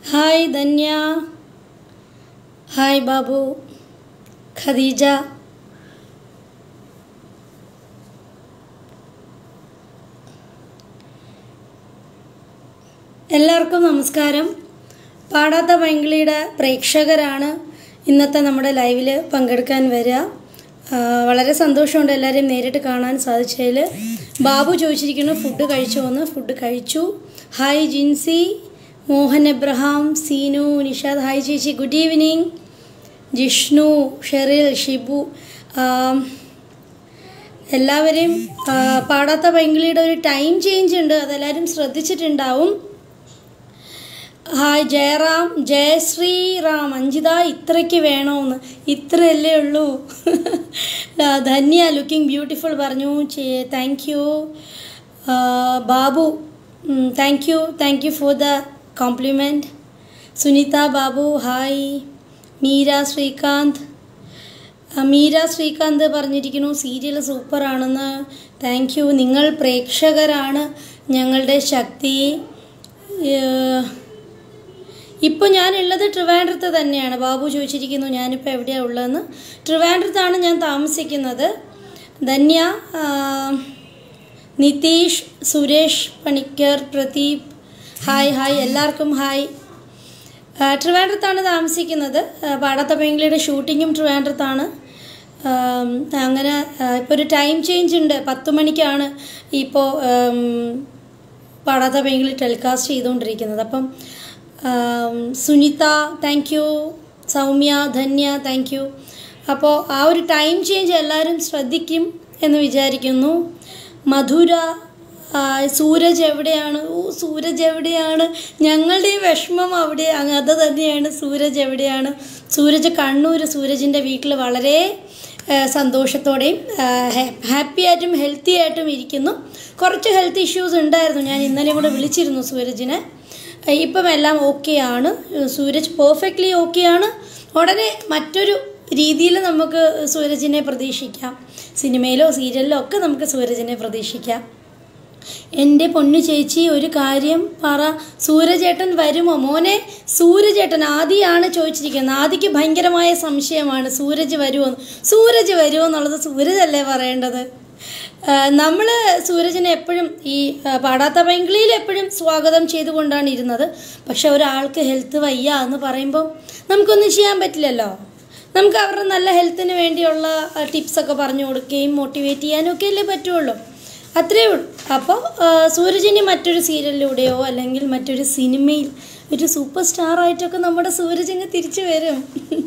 Hi Dhanya hi Babu Khadeeja എല്ലാവർക്കും നമസ്കാരം പാടാത്ത പൈങ്കിളിയുടെ പ്രേക്ഷകരാണ് ഇന്നത്തെ നമ്മുടെ ലൈവിൽ പങ്കെടുക്കാൻ വരിക ആ, വളരെ സന്തോഷമുണ്ട് എല്ലാവരെയും നേരിട്ട് കാണാൻ സാധിച്ചതിൽ ബാബു ചോദിച്ചിരിക്കുന്നു ഫുഡ് കഴിച്ചോ എന്ന് ഫുഡ് കഴിച്ചു hi Jincy Mohan Abraham Seenu Nishad hi ചേച്ചി ഗുഡ് ഈവനിങ് ജിഷ്ണു ഷെറിൽ ഷിബു ആം, എല്ലാവരെയും ആ, പാടാത്ത പൈങ്കിളിയുടെ ഒരു ടൈം ചേഞ്ച് ഉണ്ട് അതെല്ലാവരും ശ്രദ്ധിച്ചിട്ടുണ്ടാവും ഹായ് ജയറാം ജയശ്രീറാം അഞ്ജിത ഇത്രയ്ക്ക് വേണമെന്ന് ഇത്രയല്ലേ ഉള്ളൂ ആ, ധന്യ ലുക്കിംഗ് ബ്യൂട്ടിഫുൾ പറഞ്ഞു thank you Babu thank you thank you for the compliment Sunitha Babu hi Meera Srikanth ആ, മീര ശ്രീകാന്ത് പറഞ്ഞിരിക്കുന്നു സീരിയൽ സൂപ്പറാണെന്ന് താങ്ക് യു നിങ്ങൾ പ്രേക്ഷകരാണ് ഞങ്ങളുടെ ശക്തി ഏഹ്, ഇപ്പോൾ ഞാനുള്ളത് ട്രിവാൻഡ്രത്ത് തന്നെയാണ് ബാബു ചോദിച്ചിരിക്കുന്നു ഞാനിപ്പോൾ എവിടെയാണ് ഉള്ളതെന്ന് ട്രിവാൻഡ്രത്താണ് ഞാൻ താമസിക്കുന്നത് ധന്യ ആ, നിതീഷ് സുരേഷ് പണിക്കർ പ്രദീപ് ഹായ് ഹായ് എല്ലാവർക്കും ഹായ് ആ, ട്രിവാൻഡ്രത്താണ് താമസിക്കുന്നത് ആ, പാടാത്ത പെങ്കിളിയുടെ ഷൂട്ടിങ്ങും ട്രിവാൻഡ്രത്താണ് ആം, അങ്ങനെ ഇപ്പോൾ ഒരു ടൈം ചേഞ്ച് ഉണ്ട് പത്ത് മണിക്കാണ് ഇപ്പോൾ ആം, പാടാത്ത പെങ്കിളി ടെലികാസ്റ്റ് ചെയ്തുകൊണ്ടിരിക്കുന്നത് അപ്പം ആം, Sunitha thank you Soumya Dhanya thank you അപ്പോൾ ആ ഒരു ടൈം ചേഞ്ച് എല്ലാവരും ശ്രദ്ധിക്കും എന്ന് വിചാരിക്കുന്നു മധുര ആ, സൂരജ് എവിടെയാണ് ഓ സൂരജ് എവിടെയാണ് ഞങ്ങളുടെ ഈ വിഷമം അവിടെ അങ്ങ് അത് തന്നെയാണ് സൂരജ് എവിടെയാണ് സൂരജ് കണ്ണൂർ സൂരജിൻ്റെ വീട്ടിൽ വളരെ ആ, സന്തോഷത്തോടെയും ഹാപ്പി ആയിട്ടും ഹെൽത്തി ആയിട്ടും ഇരിക്കുന്നു കുറച്ച് ഹെൽത്ത് ഇഷ്യൂസ് ഉണ്ടായിരുന്നു ഞാൻ ഇന്നലെ കൂടെ വിളിച്ചിരുന്നു സൂരജിനെ ഇപ്പം എല്ലാം ഓക്കെ ആണ് സൂരജ് പെർഫെക്റ്റ്ലി ഓക്കെ ആണ് ഉടനെ മറ്റൊരു രീതിയിൽ നമുക്ക് സൂരജിനെ പ്രതീക്ഷിക്കാം സിനിമയിലോ സീരിയലിലോ ഒക്കെ നമുക്ക് സൂരജിനെ പ്രതീക്ഷിക്കാം എൻ്റെ പൊന്നു ചേച്ചി ഒരു കാര്യം പറ സൂരജേട്ടൻ വരുമോ മോനെ സൂരജേട്ടൻ ആദിയാണ് ചോദിച്ചിരിക്കുന്നത് ആദിക്ക് ഭയങ്കരമായ സംശയമാണ് സൂരജ് വരുമോ സൂരജ് വരുമോ എന്നുള്ളത് സൂരജല്ലേ പറയേണ്ടത് നമ്മൾ സൂരജിനെ എപ്പോഴും ഈ ആ, പാടാത്ത പൈങ്കിളിയിൽ എപ്പോഴും സ്വാഗതം ചെയ്തുകൊണ്ടാണ് ഇരുന്നത് പക്ഷെ ഒരാൾക്ക് ഹെൽത്ത് വയ്യ എന്ന് പറയുമ്പോൾ നമുക്കൊന്നും ചെയ്യാൻ പറ്റില്ലല്ലോ നമുക്ക് അവരുടെ നല്ല ഹെൽത്തിന് വേണ്ടിയുള്ള ടിപ്സൊക്കെ പറഞ്ഞു കൊടുക്കുകയും മോട്ടിവേറ്റ് ചെയ്യാനും ഒക്കെ അല്ലേ പറ്റുള്ളൂ അത്രേ ഉള്ളൂ അപ്പോൾ സൂരജിനി മറ്റൊരു സീരിയലിലൂടെയോ അല്ലെങ്കിൽ മറ്റൊരു സിനിമയിൽ ഒരു സൂപ്പർ സ്റ്റാർ ആയിട്ടൊക്കെ നമ്മുടെ സൂരജ് ഇങ്ങ് തിരിച്ചു വരും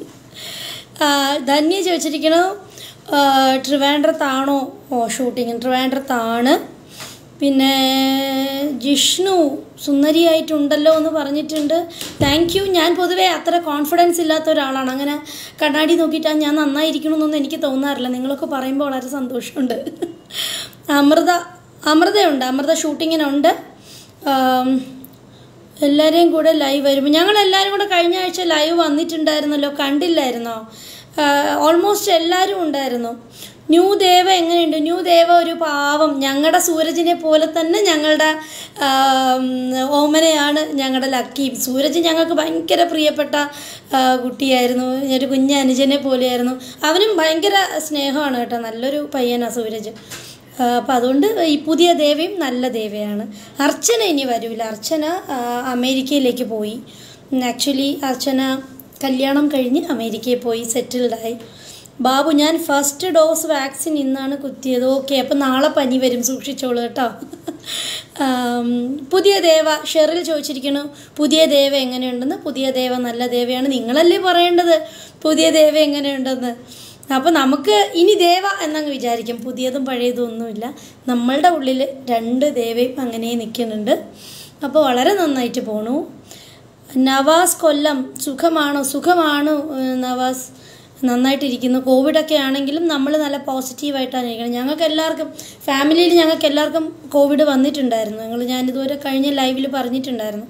ആ, ധന്യ ചോദിച്ചിരിക്കണു ആ, ട്രിവാൻഡ്രത്താണോ ഓ ഷൂട്ടിങ് ട്രിവാൻഡ്രത്താണ് പിന്നെ ജിഷ്ണു സുന്ദരിയായിട്ടുണ്ടല്ലോ എന്ന് പറഞ്ഞിട്ടുണ്ട് താങ്ക് യു ഞാൻ പൊതുവേ അത്ര കോൺഫിഡൻസ് ഇല്ലാത്ത ഒരാളാണ് അങ്ങനെ കണ്ണാടി നോക്കിയിട്ട് ഞാൻ നന്നായിരിക്കണമെന്നൊന്നും എനിക്ക് തോന്നാറില്ല നിങ്ങളൊക്കെ പറയുമ്പോൾ വളരെ സന്തോഷമുണ്ട് അമൃത അമൃതയുണ്ട് അമൃത ഷൂട്ടിങ്ങിനുണ്ട് ആം, എല്ലാവരെയും കൂടെ ലൈവ് വരുമ്പോൾ ഞങ്ങൾ എല്ലാവരും കൂടെ കഴിഞ്ഞ ആഴ്ച ലൈവ് വന്നിട്ടുണ്ടായിരുന്നല്ലോ കണ്ടില്ലായിരുന്നോ ഓൾമോസ്റ്റ് എല്ലാവരും ഉണ്ടായിരുന്നു ന്യൂ ദേവ എങ്ങനെയുണ്ട് ന്യൂ ദേവ ഒരു പാവം ഞങ്ങളുടെ സൂരജിനെ പോലെ തന്നെ ഞങ്ങളുടെ ആം, ഓമനയാണ് ഞങ്ങളുടെ ലക്കി സൂരജ് ഞങ്ങൾക്ക് ഭയങ്കര പ്രിയപ്പെട്ട ആ, കുട്ടിയായിരുന്നു ഒരു കുഞ്ഞ് അനുജനെ പോലെയായിരുന്നു അവനും ഭയങ്കര സ്നേഹമാണ് കേട്ടോ നല്ലൊരു പയ്യനാണ് സൂരജ് അപ്പം അതുകൊണ്ട് ഈ പുതിയ ദേവയും നല്ല ദേവയാണ് അർച്ചന ഇനി വരില്ല അർച്ചന ആ, അമേരിക്കയിലേക്ക് പോയി ആക്ച്വലി അർച്ചന കല്യാണം കഴിഞ്ഞ് അമേരിക്കയിൽ പോയി സെറ്റിൽഡായി ബാബു ഞാൻ ഫസ്റ്റ് ഡോസ് വാക്സിൻ ഇന്നാണ് കുത്തിയത് ഓക്കെ അപ്പം നാളെ പനി വരും സൂക്ഷിച്ചോളൂ കേട്ടോ ആം, പുതിയ ദേവ ഷെറിൽ ചോദിച്ചിരിക്കുന്നു പുതിയ ദേവ എങ്ങനെയുണ്ടെന്ന് പുതിയ ദേവ നല്ല ദേവയാണ് നിങ്ങളല്ലേ പറയേണ്ടത് പുതിയ ദേവ എങ്ങനെയുണ്ടെന്ന് അപ്പോൾ നമുക്ക് ഇനി ദേവ എന്നങ്ങ് വിചാരിക്കും പുതിയതും പഴയതും ഒന്നുമില്ല നമ്മളുടെ ഉള്ളിൽ രണ്ട് ദേവയും അങ്ങനെ നിൽക്കുന്നുണ്ട് അപ്പോൾ വളരെ നന്നായിട്ട് പോണു നവാസ് കൊല്ലം സുഖമാണോ സുഖമാണ് ഏഹ്, നവാസ് നന്നായിട്ടിരിക്കുന്നു കോവിഡൊക്കെ ആണെങ്കിലും നമ്മൾ നല്ല പോസിറ്റീവായിട്ടാണ് ഇരിക്കുന്നത് ഞങ്ങൾക്ക് എല്ലാവർക്കും ഫാമിലിയിൽ ഞങ്ങൾക്ക് എല്ലാവർക്കും കോവിഡ് വന്നിട്ടുണ്ടായിരുന്നു ഞങ്ങൾ ഞാനിതുവരെ കഴിഞ്ഞ ലൈവിൽ പറഞ്ഞിട്ടുണ്ടായിരുന്നു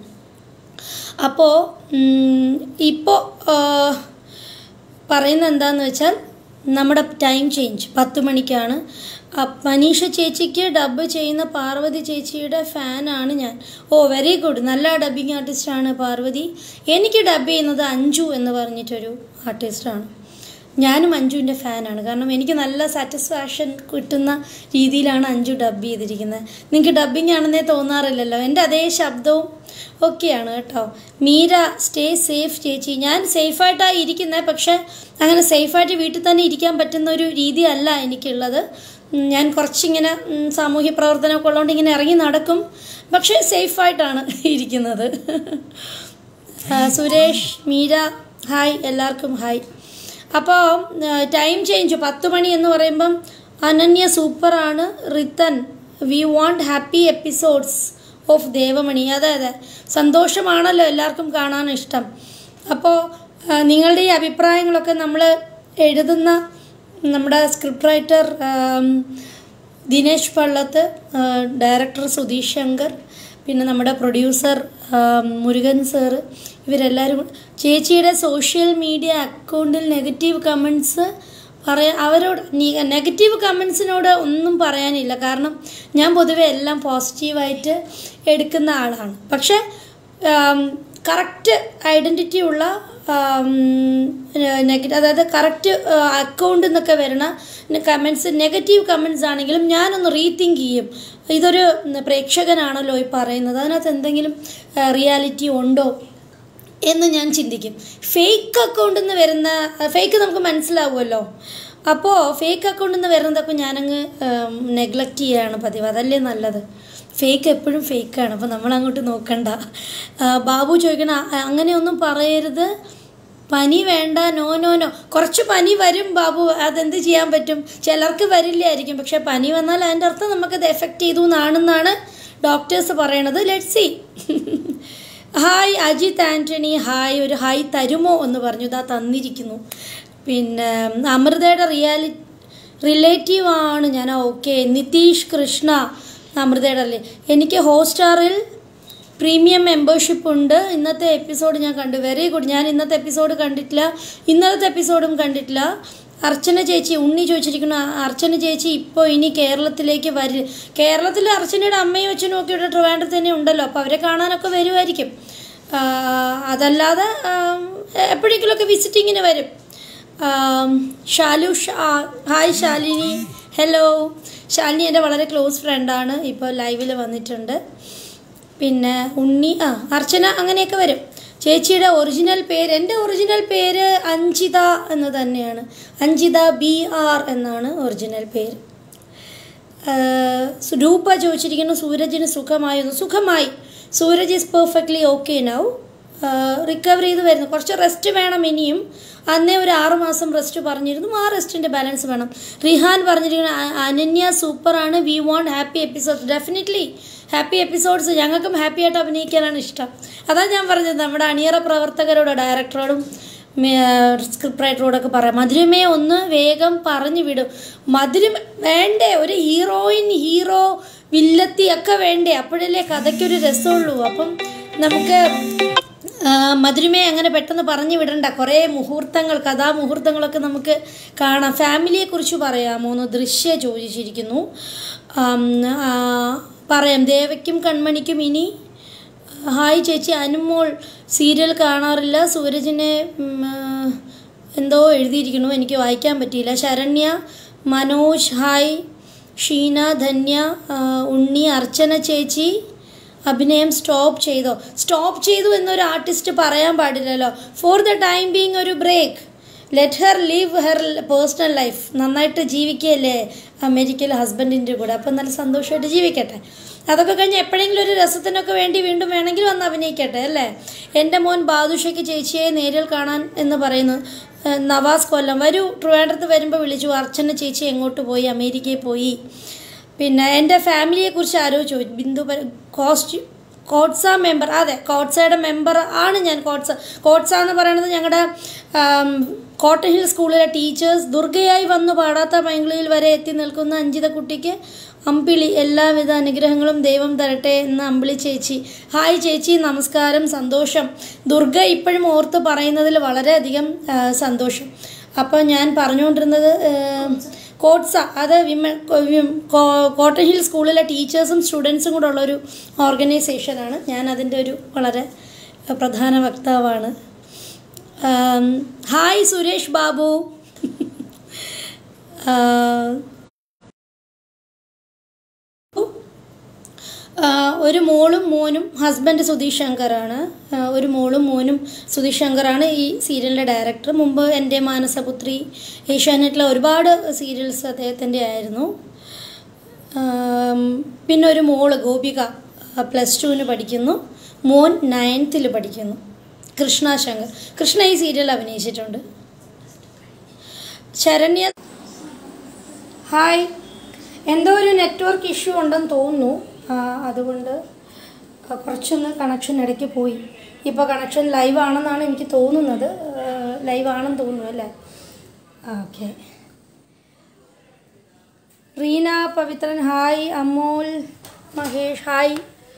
അപ്പോൾ ഇപ്പോൾ പറയുന്നത് എന്താണെന്ന് വെച്ചാൽ നമ്മുടെ ടൈം ചേഞ്ച് പത്ത് മണിക്കാണ് അ- മനീഷ ചേച്ചിക്ക് ഡബ് ചെയ്യുന്ന പാർവതി ചേച്ചിയുടെ ഫാനാണ് ഞാൻ ഓ വെരി ഗുഡ് നല്ല ഡബ്ബിങ് ആർട്ടിസ്റ്റാണ് പാർവതി എനിക്ക് ഡബ് ചെയ്യുന്നത് അഞ്ജു എന്ന് പറഞ്ഞിട്ടൊരു ആർട്ടിസ്റ്റാണ് ഞാനും അഞ്ജുവിൻ്റെ ഫാനാണ് കാരണം എനിക്ക് നല്ല സാറ്റിസ്ഫാക്ഷൻ കിട്ടുന്ന രീതിയിലാണ് അഞ്ജു ഡബ് ചെയ്തിരിക്കുന്നത് നിങ്ങൾക്ക് ഡബ്ബിംഗ് ആണെന്നേ തോന്നാറില്ലല്ലോ എൻ്റെ അതേ ശബ്ദവും ഒക്കെയാണ് കേട്ടോ മീര സ്റ്റേ സേഫ് ചേച്ചി ഞാൻ സേഫായിട്ടാണ് ഇരിക്കുന്നത് പക്ഷേ അങ്ങനെ സേഫായിട്ട് വീട്ടിൽ തന്നെ ഇരിക്കാൻ പറ്റുന്ന ഒരു രീതിയല്ല എനിക്കുള്ളത് ഉം, ഞാൻ കുറച്ചിങ്ങനെ ഉം, സാമൂഹ്യ പ്രവർത്തനമൊക്കെ ഉള്ളതുകൊണ്ട് ഇങ്ങനെ ഇറങ്ങി നടക്കും പക്ഷേ സേഫായിട്ടാണ് ഇരിക്കുന്നത് ആ, സുരേഷ് മീര ഹായ് എല്ലാവർക്കും ഹായ് അപ്പോൾ ടൈം ചേഞ്ച് പത്ത് മണി എന്ന് പറയുമ്പം അനന്യ സൂപ്പറാണ് Rithan we want happy episodes of Devamani അതെ അതെ സന്തോഷമാണല്ലോ എല്ലാവർക്കും കാണാൻ ഇഷ്ടം അപ്പോൾ നിങ്ങളുടെ ഈ അഭിപ്രായങ്ങളൊക്കെ നമ്മൾ എഴുതുന്ന നമ്മുടെ സ്ക്രിപ്റ്റ് റൈറ്റർ ദിനേശ് പള്ളത്ത് ആ, ഡയറക്ടർ സുധീഷ് ശങ്കർ പിന്നെ നമ്മുടെ പ്രൊഡ്യൂസർ ആ, മുരുകൻ സാറ് ഇവരെല്ലാവരും കൂടി- ചേച്ചിയുടെ സോഷ്യൽ മീഡിയ അക്കൗണ്ടിൽ നെഗറ്റീവ് കമൻസ് പറയാ അവരോട് നി- നെഗറ്റീവ് കമൻസിനോട് ഒന്നും പറയാനില്ല കാരണം ഞാൻ പൊതുവെ എല്ലാം പോസിറ്റീവായിട്ട് എടുക്കുന്ന ആളാണ് പക്ഷേ കറക്റ്റ് ഐഡൻറ്റിറ്റി ഉള്ള നെഗറ്റീവ് അതായത് കറക്റ്റ് അക്കൗണ്ടിൽ നിന്നൊക്കെ വരുന്ന കമൻസ് നെഗറ്റീവ് കമൻസ് ആണെങ്കിലും ഞാനൊന്ന് റീതിങ്ക് ചെയ്യും ഇതൊരു പ്രേക്ഷകനാണല്ലോ ഈ പറയുന്നത് അതിനകത്ത് എന്തെങ്കിലും റിയാലിറ്റി ഉണ്ടോ എന്ന് ഞാൻ ചിന്തിക്കും ഫേക്ക് അക്കൗണ്ടിൽ നിന്ന് വരുന്ന ഫേക്ക് നമുക്ക് മനസ്സിലാവുമല്ലോ അപ്പോൾ ഫേക്ക് അക്കൗണ്ടിൽ നിന്ന് വരുന്നതൊക്കെ ഞാനങ്ങ് നെഗ്ലക്റ്റ് ചെയ്യുകയാണ് പതിവ് അതല്ലേ നല്ലത് ഫേക്ക് എപ്പോഴും ഫേക്കാണ് അപ്പോൾ നമ്മൾ അങ്ങോട്ട് നോക്കണ്ട ആ, ബാബു ചോദിക്കണം "അ- അങ്ങനെയൊന്നും പറയരുത് പനി വേണ്ട നോ നോ നോ കുറച്ച് പനി വരും ബാബു അതെന്ത് ചെയ്യാൻ പറ്റും ചിലർക്ക് വരില്ലായിരിക്കും പക്ഷെ പനി വന്നാൽ അതിൻ്റെ അർത്ഥം നമുക്കത് എഫക്റ്റ് ചെയ്തു എന്നാണെന്നാണ് ഡോക്ടേഴ്സ് പറയണത് let see hi Ajith Antony hi ഒരു ഹായ് തരുമോ എന്ന് പറഞ്ഞു ഇതാ തന്നിരിക്കുന്നു പിന്നെ അമൃതയുടെ റിയാലി റിലേറ്റീവ് ആണ് ഞാൻ ഓക്കെ നിതീഷ് കൃഷ്ണ അമൃതയുടെ അല്ലേ എനിക്ക് ഹോട്ട്സ്റ്റാറിൽ പ്രീമിയം മെമ്പർഷിപ്പ് ഉണ്ട് ഇന്നത്തെ എപ്പിസോഡ് ഞാൻ കണ്ടു വെരി ഗുഡ് ഞാൻ ഇന്നത്തെ എപ്പിസോഡ് കണ്ടിട്ടില്ല ഇന്നലത്തെ എപ്പിസോഡും കണ്ടിട്ടില്ല അർച്ചന ചേച്ചി ഉണ്ണി ചോദിച്ചിരിക്കുന്നു "ആ, അർച്ചന ചേച്ചി ഇപ്പോൾ ഇനി കേരളത്തിലേക്ക് വരി കേരളത്തിൽ അർച്ചനയുടെ അമ്മയും അച്ഛനും ഒക്കെ ഇവിടെ ട്രിവാൻഡ്രത്ത് തന്നെ ഉണ്ടല്ലോ അപ്പോൾ അവരെ കാണാനൊക്കെ വരുമായിരിക്കും ആ, അതല്ലാതെ ആം, എപ്പോഴെങ്കിലുമൊക്കെ വിസിറ്റിങ്ങിന് വരും ആം, ഷാലു ഷാ ഹായ് ശാലിനി ഹലോ ശാലിനി എൻ്റെ വളരെ ക്ലോസ് ഫ്രണ്ടാണ് ഇപ്പോൾ ലൈവിൽ വന്നിട്ടുണ്ട് പിന്നെ ഉണ്ണി ആ അർച്ചന അങ്ങനെയൊക്കെ വരും ചേച്ചിയുടെ ഒറിജിനൽ പേര് എൻ്റെ ഒറിജിനൽ പേര് അഞ്ജിത എന്ന് തന്നെയാണ് അഞ്ജിത ബി ആർ എന്നാണ് ഒറിജിനൽ പേര് ആഹ് രൂപ ചോദിച്ചിരിക്കുന്നു സൂരജിന് സുഖമായിരുന്നു സുഖമായി Sooraj is perfectly okay now recover ചെയ്ത് വരുന്നു കുറച്ച് റെസ്റ്റ് വേണം ഇനിയും അന്നേ ഒരു ആറ് മാസം റെസ്റ്റ് പറഞ്ഞിരുന്നു ആ റെസ്റ്റിൻ്റെ ബാലൻസ് വേണം റിഹാൻ പറഞ്ഞിരിക്കുന്ന "അ- അനന്യ സൂപ്പറാണ് we want happy episodes definitely happy episodes ഞങ്ങൾക്കും ഹാപ്പി ആയിട്ട് അഭിനയിക്കാനാണ് ഇഷ്ടം അതാ ഞാൻ പറഞ്ഞത് നമ്മുടെ അണിയറ പ്രവർത്തകരോട് ഡയറക്ടറോടും സ്ക്രിപ്റ്റ് റൈറ്ററോടൊക്കെ പറയാം മധുരമേ ഒന്ന് വേഗം പറഞ്ഞു വിടും മധുരം വേണ്ടേ ഒരു ഹീറോയിൻ ഹീറോ വില്ലത്തി ഒക്കെ വേണ്ടേ അപ്പോഴല്ലേ കഥയ്ക്കൊരു രസമുള്ളൂ അപ്പം നമുക്ക് ആ, മധുരമേ അങ്ങനെ പെട്ടെന്ന് പറഞ്ഞു വിടണ്ട കുറേ മുഹൂർത്തങ്ങൾ കഥാമുഹൂർത്തങ്ങളൊക്കെ നമുക്ക് കാണാം ഫാമിലിയെക്കുറിച്ച് പറയാമോ എന്ന് ദൃശ്യ ചോദിച്ചിരിക്കുന്നു ആം, ആ, പറയാം ദേവയ്ക്കും കൺമണിക്കും ഇനി ഹായ് ചേച്ചി അനുമോൾ സീരിയൽ കാണാറില്ല സൂരജിനെ ഉം, ആ, എന്തോ എഴുതിയിരിക്കുന്നു എനിക്ക് വായിക്കാൻ പറ്റിയില്ല ശരണ്യ മനോജ് ഹായ് ഷീന ധന്യ ആ, ഉണ്ണി അർച്ചന ചേച്ചി അഭിനയം സ്റ്റോപ്പ് ചെയ്തോ സ്റ്റോപ്പ് ചെയ്തു എന്നൊരു ആർട്ടിസ്റ്റ് പറയാൻ പാടില്ലല്ലോ ഫോർ ദ ടൈം ബീങ് ഒരു break let her leave her personal life നന്നായിട്ട് ജീവിക്കുകയല്ലേ അമേരിക്കയിലെ ഹസ്ബൻഡിൻ്റെ കൂടെ അപ്പം നല്ല സന്തോഷമായിട്ട് ജീവിക്കട്ടെ അതൊക്കെ കഴിഞ്ഞ് എപ്പോഴെങ്കിലും ഒരു രസത്തിനൊക്കെ വേണ്ടി വീണ്ടും വേണമെങ്കിൽ വന്ന് അഭിനയിക്കട്ടെ അല്ലേ എൻ്റെ മോൻ ബാദുഷയ്ക്ക് ചേച്ചിയെ നേരിൽ കാണാൻ എന്ന് പറയുന്നു ഏഹ് നവാസ് കൊല്ലം വരൂ ട്രിവാൻഡ്രത്ത് വരുമ്പോൾ വിളിച്ചു അർച്ചന ചേച്ചി എങ്ങോട്ട് പോയി അമേരിക്കയിൽ പോയി പിന്നെ എൻ്റെ ഫാമിലിയെക്കുറിച്ച് ആരോ ചോദിച്ചു ബിന്ദു പര- കോസ്റ്റ് കോട്സ മെമ്പർ അതെ കോട്സയുടെ മെമ്പർ ആണ് ഞാൻ കോട്സ കോട്സ എന്ന് പറയുന്നത് ഞങ്ങളുടെ കോട്ടൺ ഹിൽ സ്കൂളിലെ ടീച്ചേഴ്സ് ദുർഗയായി വന്നു പാടാത്ത പൈങ്കിളിയിൽ വരെ എത്തി നിൽക്കുന്ന അഞ്ചിത കുട്ടിക്ക് അമ്പിളി എല്ലാവിധ അനുഗ്രഹങ്ങളും ദൈവം തരട്ടെ എന്ന് അമ്പിളി ചേച്ചി ഹായ് ചേച്ചി നമസ്കാരം സന്തോഷം ദുർഗ ഇപ്പോഴും ഓർത്ത് പറയുന്നതിൽ വളരെയധികം ആ, സന്തോഷം അപ്പോൾ ഞാൻ പറഞ്ഞുകൊണ്ടിരുന്നത് കോട്സ അത് വിമൻ കോട്ടൺ ഹിൽ സ്കൂളിലെ ടീച്ചേഴ്സും സ്റ്റുഡൻസും കൂടെ ഉള്ളൊരു ഓർഗനൈസേഷനാണ് ഞാൻ അതിൻ്റെ ഒരു വളരെ പ്രധാന വക്താവാണ് ആം, ഹായ് സുരേഷ് ബാബു ആ, ആ, ഒരു മോളും മോനും ഹസ്ബൻഡ് സുധീഷ് ശങ്കറാണ് ആ, ഒരു മോളും മോനും സുധീഷ് ശങ്കറാണ് ഈ സീരിയലിൻ്റെ ഡയറക്ടർ മുമ്പ് എൻ്റെ മാനസപുത്രി ഏഷ്യാനെറ്റിലെ ഒരുപാട് സീരിയൽസ് അദ്ദേഹത്തിൻ്റെ ആയിരുന്നു ആം, പിന്നെ ഒരു മോള് ഗോപിക പ്ലസ് ടുവിന് പഠിക്കുന്നു മോൻ നയൻത്തിൽ പഠിക്കുന്നു കൃഷ്ണ ശങ്കർ കൃഷ്ണ ഈ സീരിയൽ അഭിനയിച്ചിട്ടുണ്ട് ശരണ്യ ഹായ് എന്തോ ഒരു നെറ്റ്വർക്ക് ഇഷ്യൂ ഉണ്ടെന്ന് തോന്നുന്നു ആ, അതുകൊണ്ട് കുറച്ചൊന്ന് കണക്ഷൻ ഇടയ്ക്ക് പോയി ഇപ്പോൾ കണക്ഷൻ ലൈവ് ആണെന്നാണ് എനിക്ക് തോന്നുന്നത് ലൈവ് ആണെന്ന് തോന്നുന്നു അല്ലേ okay Reena Pavithran hi Amol Mahesh hi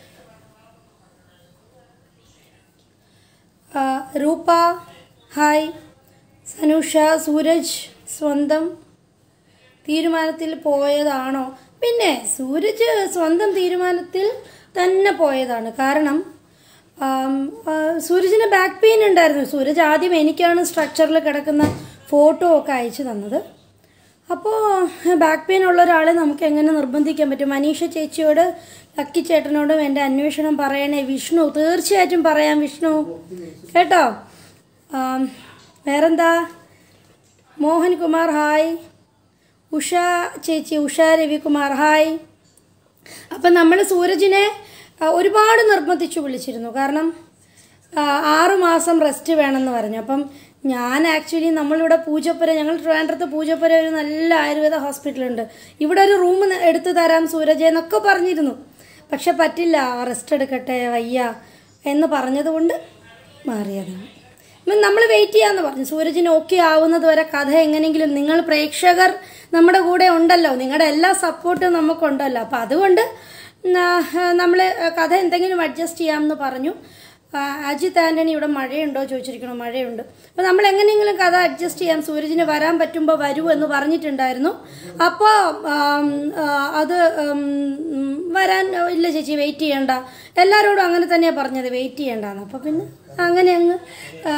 ആ, രൂപ ഹായ് സനുഷ സൂരജ് സ്വന്തം തീരുമാനത്തിൽ പോയതാണോ പിന്നെ സൂരജ് സ്വന്തം തീരുമാനത്തിൽ തന്നെ പോയതാണ് കാരണം ആം, ആ, സൂരജിന് ബാക്ക് പെയിൻ ഉണ്ടായിരുന്നു സൂരജ് ആദ്യം എനിക്കാണ് സ്ട്രക്ചറിൽ കിടക്കുന്ന ഫോട്ടോ ഒക്കെ അയച്ചു തന്നത് അപ്പോൾ ബാക്ക് പെയിൻ ഉള്ള ഒരാളെ നമുക്ക് എങ്ങനെ നിർബന്ധിക്കാൻ പറ്റും മനീഷ ചേച്ചിയോട് ലക്കി ചേട്ടനോടും എൻ്റെ അന്വേഷണം പറയണേ വിഷ്ണു തീർച്ചയായിട്ടും പറയാം വിഷ്ണു കേട്ടോ ആം, വേറെന്താ മോഹൻകുമാർ ഹായ് ഉഷ ചേച്ചി ഉഷ രവികുമാർ ഹായ് അപ്പം നമ്മൾ സൂരജിനെ ആ, ഒരുപാട് നിർബന്ധിച്ചു വിളിച്ചിരുന്നു കാരണം ആ, ആറ് മാസം റെസ്റ്റ് വേണമെന്ന് പറഞ്ഞു അപ്പം ഞാൻ ആക്ച്വലി നമ്മളിവിടെ പൂജപ്പുര ഞങ്ങൾ ട്രിവാൻഡ്രത്ത് പൂജപ്പുര ഒരു നല്ല ആയുർവേദ ഹോസ്പിറ്റലുണ്ട് ഇവിടെ ഒരു റൂം എടുത്തു തരാം സൂരജ് എന്നൊക്കെ പറഞ്ഞിരുന്നു പക്ഷെ പറ്റില്ല റെസ്റ്റ് എടുക്കട്ടെ വയ്യ എന്ന് പറഞ്ഞതുകൊണ്ട് മാറിയതാണ് നമ്മൾ വെയിറ്റ് ചെയ്യാമെന്ന് പറഞ്ഞു സൂരജിന് ഓക്കെ ആവുന്നത് വരെ കഥ എങ്ങനെയെങ്കിലും നിങ്ങൾ പ്രേക്ഷകർ നമ്മുടെ കൂടെ ഉണ്ടല്ലോ നിങ്ങളുടെ എല്ലാ സപ്പോർട്ടും നമുക്കുണ്ടല്ലോ അപ്പം അതുകൊണ്ട് നമ്മൾ കഥ എന്തെങ്കിലും അഡ്ജസ്റ്റ് ചെയ്യാമെന്ന് പറഞ്ഞു ആ, അജിത് ആൻ്റണി ഇവിടെ മഴയുണ്ടോ ചോദിച്ചിരിക്കണം മഴയുണ്ട് അപ്പോൾ നമ്മൾ എങ്ങനെയെങ്കിലും കഥ അഡ്ജസ്റ്റ് ചെയ്യാം സൂരജിന് വരാൻ പറ്റുമ്പോൾ വരൂ എന്ന് പറഞ്ഞിട്ടുണ്ടായിരുന്നു അപ്പോൾ ആം, ആ, അത് ഉം, ഉം, വരാൻ ഇല്ല ചേച്ചി വെയിറ്റ് ചെയ്യണ്ട എല്ലാവരോടും അങ്ങനെ തന്നെയാണ് പറഞ്ഞത് വെയിറ്റ് ചെയ്യണ്ടെന്ന് അപ്പോൾ പിന്നെ അങ്ങനെ അങ്ങ് ആ,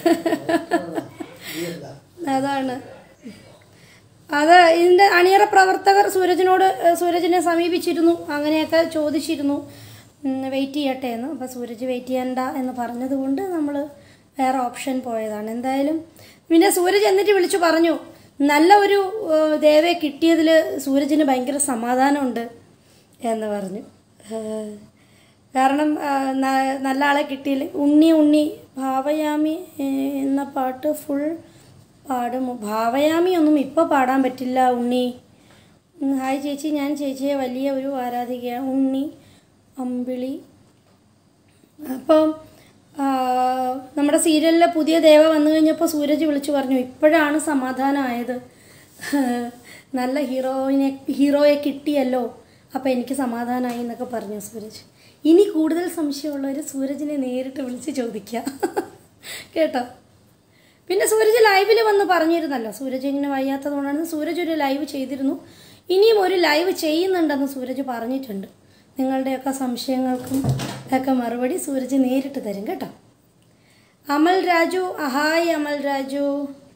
അതാണ് അത് ഇതിൻ്റെ അണിയറ പ്രവർത്തകർ സൂരജിനോട് ഏഹ്, സൂരജിനെ സമീപിച്ചിരുന്നു അങ്ങനെയൊക്കെ ചോദിച്ചിരുന്നു വെയിറ്റ് ചെയ്യട്ടെ എന്ന് അപ്പോൾ സൂരജ് വെയിറ്റ് ചെയ്യണ്ട എന്ന് പറഞ്ഞതുകൊണ്ട് നമ്മൾ വേറെ ഓപ്ഷൻ പോയതാണ് എന്തായാലും പിന്നെ സൂരജ് എന്നിട്ട് വിളിച്ചു പറഞ്ഞു നല്ല ഒരു ഏഹ്, ദേവയെ കിട്ടിയതിൽ സൂരജിന് ഭയങ്കര സമാധാനമുണ്ട് എന്ന് പറഞ്ഞു ഏഹ്, കാരണം ഏഹ്, ന- നല്ല ആളെ കിട്ടിയില്ല ഉണ്ണി ഉണ്ണി ഭാവയാമി ഏഹ്, എന്ന പാട്ട് ഫുൾ പാടുമോ ഭാവയാമി ഒന്നും ഇപ്പോൾ പാടാൻ പറ്റില്ല ഉണ്ണി ഉം, ഹായ് ചേച്ചി ഞാൻ ചേച്ചിയെ വലിയ ഒരു ആരാധികയാണ് ഉണ്ണി അമ്പിളി അപ്പം ആ, നമ്മുടെ സീരിയലിലെ പുതിയ ദേവ വന്നു കഴിഞ്ഞപ്പോൾ സൂരജ് വിളിച്ചു പറഞ്ഞു ഇപ്പോഴാണ് സമാധാനമായത് നല്ല ഹീറോയിനെ ഹീറോയെ കിട്ടിയല്ലോ അപ്പോൾ എനിക്ക് സമാധാനമായി എന്നൊക്കെ പറഞ്ഞു സൂരജ് ഇനി കൂടുതൽ സംശയമുള്ളവർ സൂരജിനെ നേരിട്ട് വിളിച്ച് ചോദിക്കാം കേട്ടോ പിന്നെ സൂരജ് ലൈവിൽ വന്ന് പറഞ്ഞിരുന്നല്ലോ സൂരജ് ഇങ്ങനെ വയ്യാത്തതുകൊണ്ടാണ് സൂരജ് ഒരു ലൈവ് ചെയ്തിരുന്നു ഇനിയും ഒരു ലൈവ് ചെയ്യുന്നുണ്ടെന്ന് സൂരജ് പറഞ്ഞിട്ടുണ്ട് നിങ്ങളുടെയൊക്കെ സംശയങ്ങൾക്കും ഒക്കെ മറുപടി സൂരജ് നേരിട്ട് തരും കേട്ടോ അമൽ രാജു അഹായ് അമൽ രാജു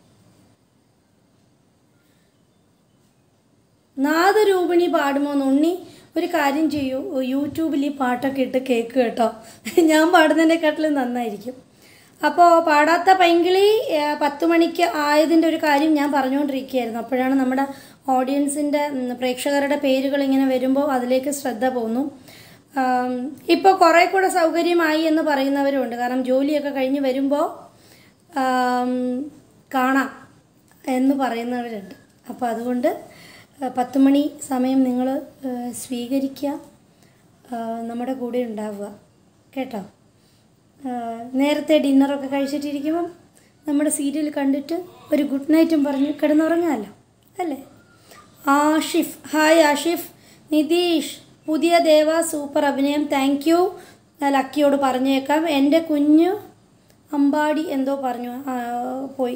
നാദരൂപിണി പാടുമോ ഉണ്ണി ഒരു കാര്യം ചെയ്യൂ യൂട്യൂബിൽ ഈ പാട്ടൊക്കെ ഇട്ട് കേക്ക് കേട്ടോ ഞാൻ പാടുന്നതിനെക്കാട്ടിലും നന്നായിരിക്കും അപ്പോൾ പാടാത്ത പൈങ്കിളി ഏഹ്, പത്ത് മണിക്ക് ആയതിൻ്റെ ഒരു കാര്യം ഞാൻ പറഞ്ഞുകൊണ്ടിരിക്കുകയായിരുന്നു അപ്പോഴാണ് നമ്മുടെ ഓഡിയൻസിൻ്റെ ഉം, പ്രേക്ഷകരുടെ പേരുകൾ ഇങ്ങനെ വരുമ്പോൾ അതിലേക്ക് ശ്രദ്ധ പോകുന്നു ഇപ്പോൾ കുറേ കൂടെ സൗകര്യമായി എന്ന് പറയുന്നവരുണ്ട് കാരണം ജോലിയൊക്കെ കഴിഞ്ഞ് വരുമ്പോൾ ആം, കാണാം എന്ന് പറയുന്നവരുണ്ട് അപ്പോൾ അതുകൊണ്ട് ആ, പത്ത് മണി സമയം നിങ്ങൾ സ്വീകരിക്കുക ആ, നമ്മുടെ കൂടെ ഉണ്ടാവുക കേട്ടോ ആ, നേരത്തെ ഡിന്നറൊക്കെ കഴിച്ചിട്ടിരിക്കുമ്പം നമ്മുടെ സീരിയൽ കണ്ടിട്ട് ഒരു ഗുഡ് നൈറ്റും പറഞ്ഞ് കിടന്നുറങ്ങാമല്ലോ അല്ലേ ആഷിഫ് ഹായ് ആഷിഫ് നിതീഷ് പുതിയ ദേവ സൂപ്പർ അഭിനയം താങ്ക് യു ലക്കിയോട് പറഞ്ഞേക്കാം എൻ്റെ കുഞ്ഞു അമ്പാടി എന്തോ പറഞ്ഞു ആ, പോയി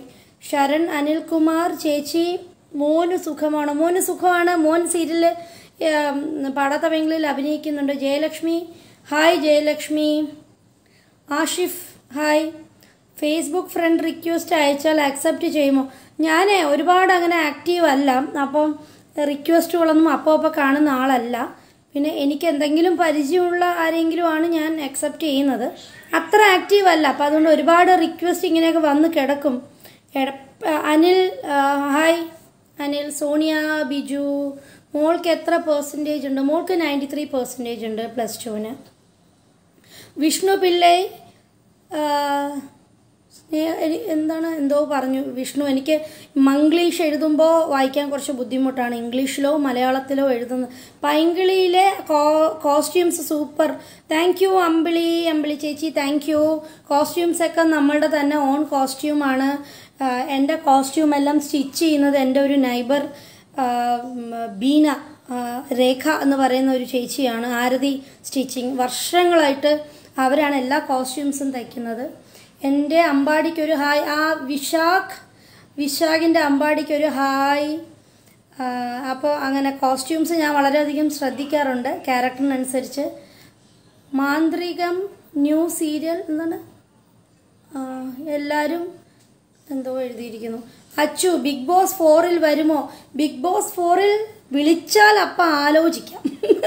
ശരൺ അനിൽകുമാർ ചേച്ചി മോന് സുഖമാണ് മോന് സുഖമാണ് മോൻ സീരിയൽ പാടാത്ത പെങ്കിലും അഭിനയിക്കുന്നുണ്ട് Jayalakshmi hi Jayalakshmi Ashif hi Facebook friend request അയച്ചാൽ അക്സെപ്റ്റ് ചെയ്യുമോ ഞാൻ ഒരുപാട് അങ്ങനെ ആക്റ്റീവ് അല്ല അപ്പം റിക്വസ്റ്റുകളൊന്നും അപ്പോൾ അപ്പോൾ കാണുന്ന ആളല്ല പിന്നെ എനിക്ക് എന്തെങ്കിലും പരിചയമുള്ള ആരെങ്കിലും ആണ് ഞാൻ അക്സെപ്റ്റ് ചെയ്യുന്നത് അത്ര ആക്റ്റീവ് അല്ല അപ്പം അതുകൊണ്ട് ഒരുപാട് റിക്വസ്റ്റ് ഇങ്ങനെയൊക്കെ വന്ന് കിടക്കും എട- അനിൽ ആ, ഹായ് അനിൽ സോണിയ ബിജു മോൾക്ക് എത്ര പെർസെൻറ്റേജ് ഉണ്ട് മോൾക്ക് നയൻറ്റി ത്രീ പെർസെൻറ്റേജ് ഉണ്ട് പ്ലസ് ടുവിന് വിഷ്ണു പിള്ളൈ ആ, സ്നേഹ- എനി- എന്താണ് എന്തോ പറഞ്ഞു വിഷ്ണു എനിക്ക് മംഗ്ലീഷ് എഴുതുമ്പോൾ വായിക്കാൻ കുറച്ച് ബുദ്ധിമുട്ടാണ് ഇംഗ്ലീഷിലോ മലയാളത്തിലോ എഴുതുന്നത് പൈങ്കിളിയിലെ costumes super thank you Ambili Ambili ചേച്ചി താങ്ക് യു കോസ്റ്റ്യൂംസ് ഒക്കെ നമ്മളുടെ തന്നെ ഓൺ കോസ്റ്റ്യൂമാണ് എൻ്റെ കോസ്റ്റ്യൂം എല്ലാം സ്റ്റിച്ച് ചെയ്യുന്നത് എൻ്റെ ഒരു നൈബർ ബീന ആ, രേഖ എന്ന് പറയുന്ന ഒരു ചേച്ചിയാണ് ആരതി സ്റ്റിച്ചിങ് വർഷങ്ങളായിട്ട് അവരാണ് എല്ലാ കോസ്റ്റ്യൂംസും തയ്ക്കുന്നത് എൻ്റെ അമ്പാടിക്കൊരു ഹായ് ആ വിശാഖ് വിശാഖിൻ്റെ അമ്പാടിക്കൊരു ഹായ് അപ്പോൾ അങ്ങനെ കോസ്റ്റ്യൂംസ് ഞാൻ വളരെയധികം ശ്രദ്ധിക്കാറുണ്ട് ക്യാരക്ടറിനനുസരിച്ച് മാന്ത്രികം ന്യൂ സീരിയൽ എന്താണ് ആ, എല്ലാവരും എന്തോ എഴുതിയിരിക്കുന്നു അച്ചു ബിഗ് ബോസ് ഫോറിൽ വരുമോ ബിഗ് ബോസ് ഫോറിൽ വിളിച്ചാൽ അപ്പം ആലോചിക്കാം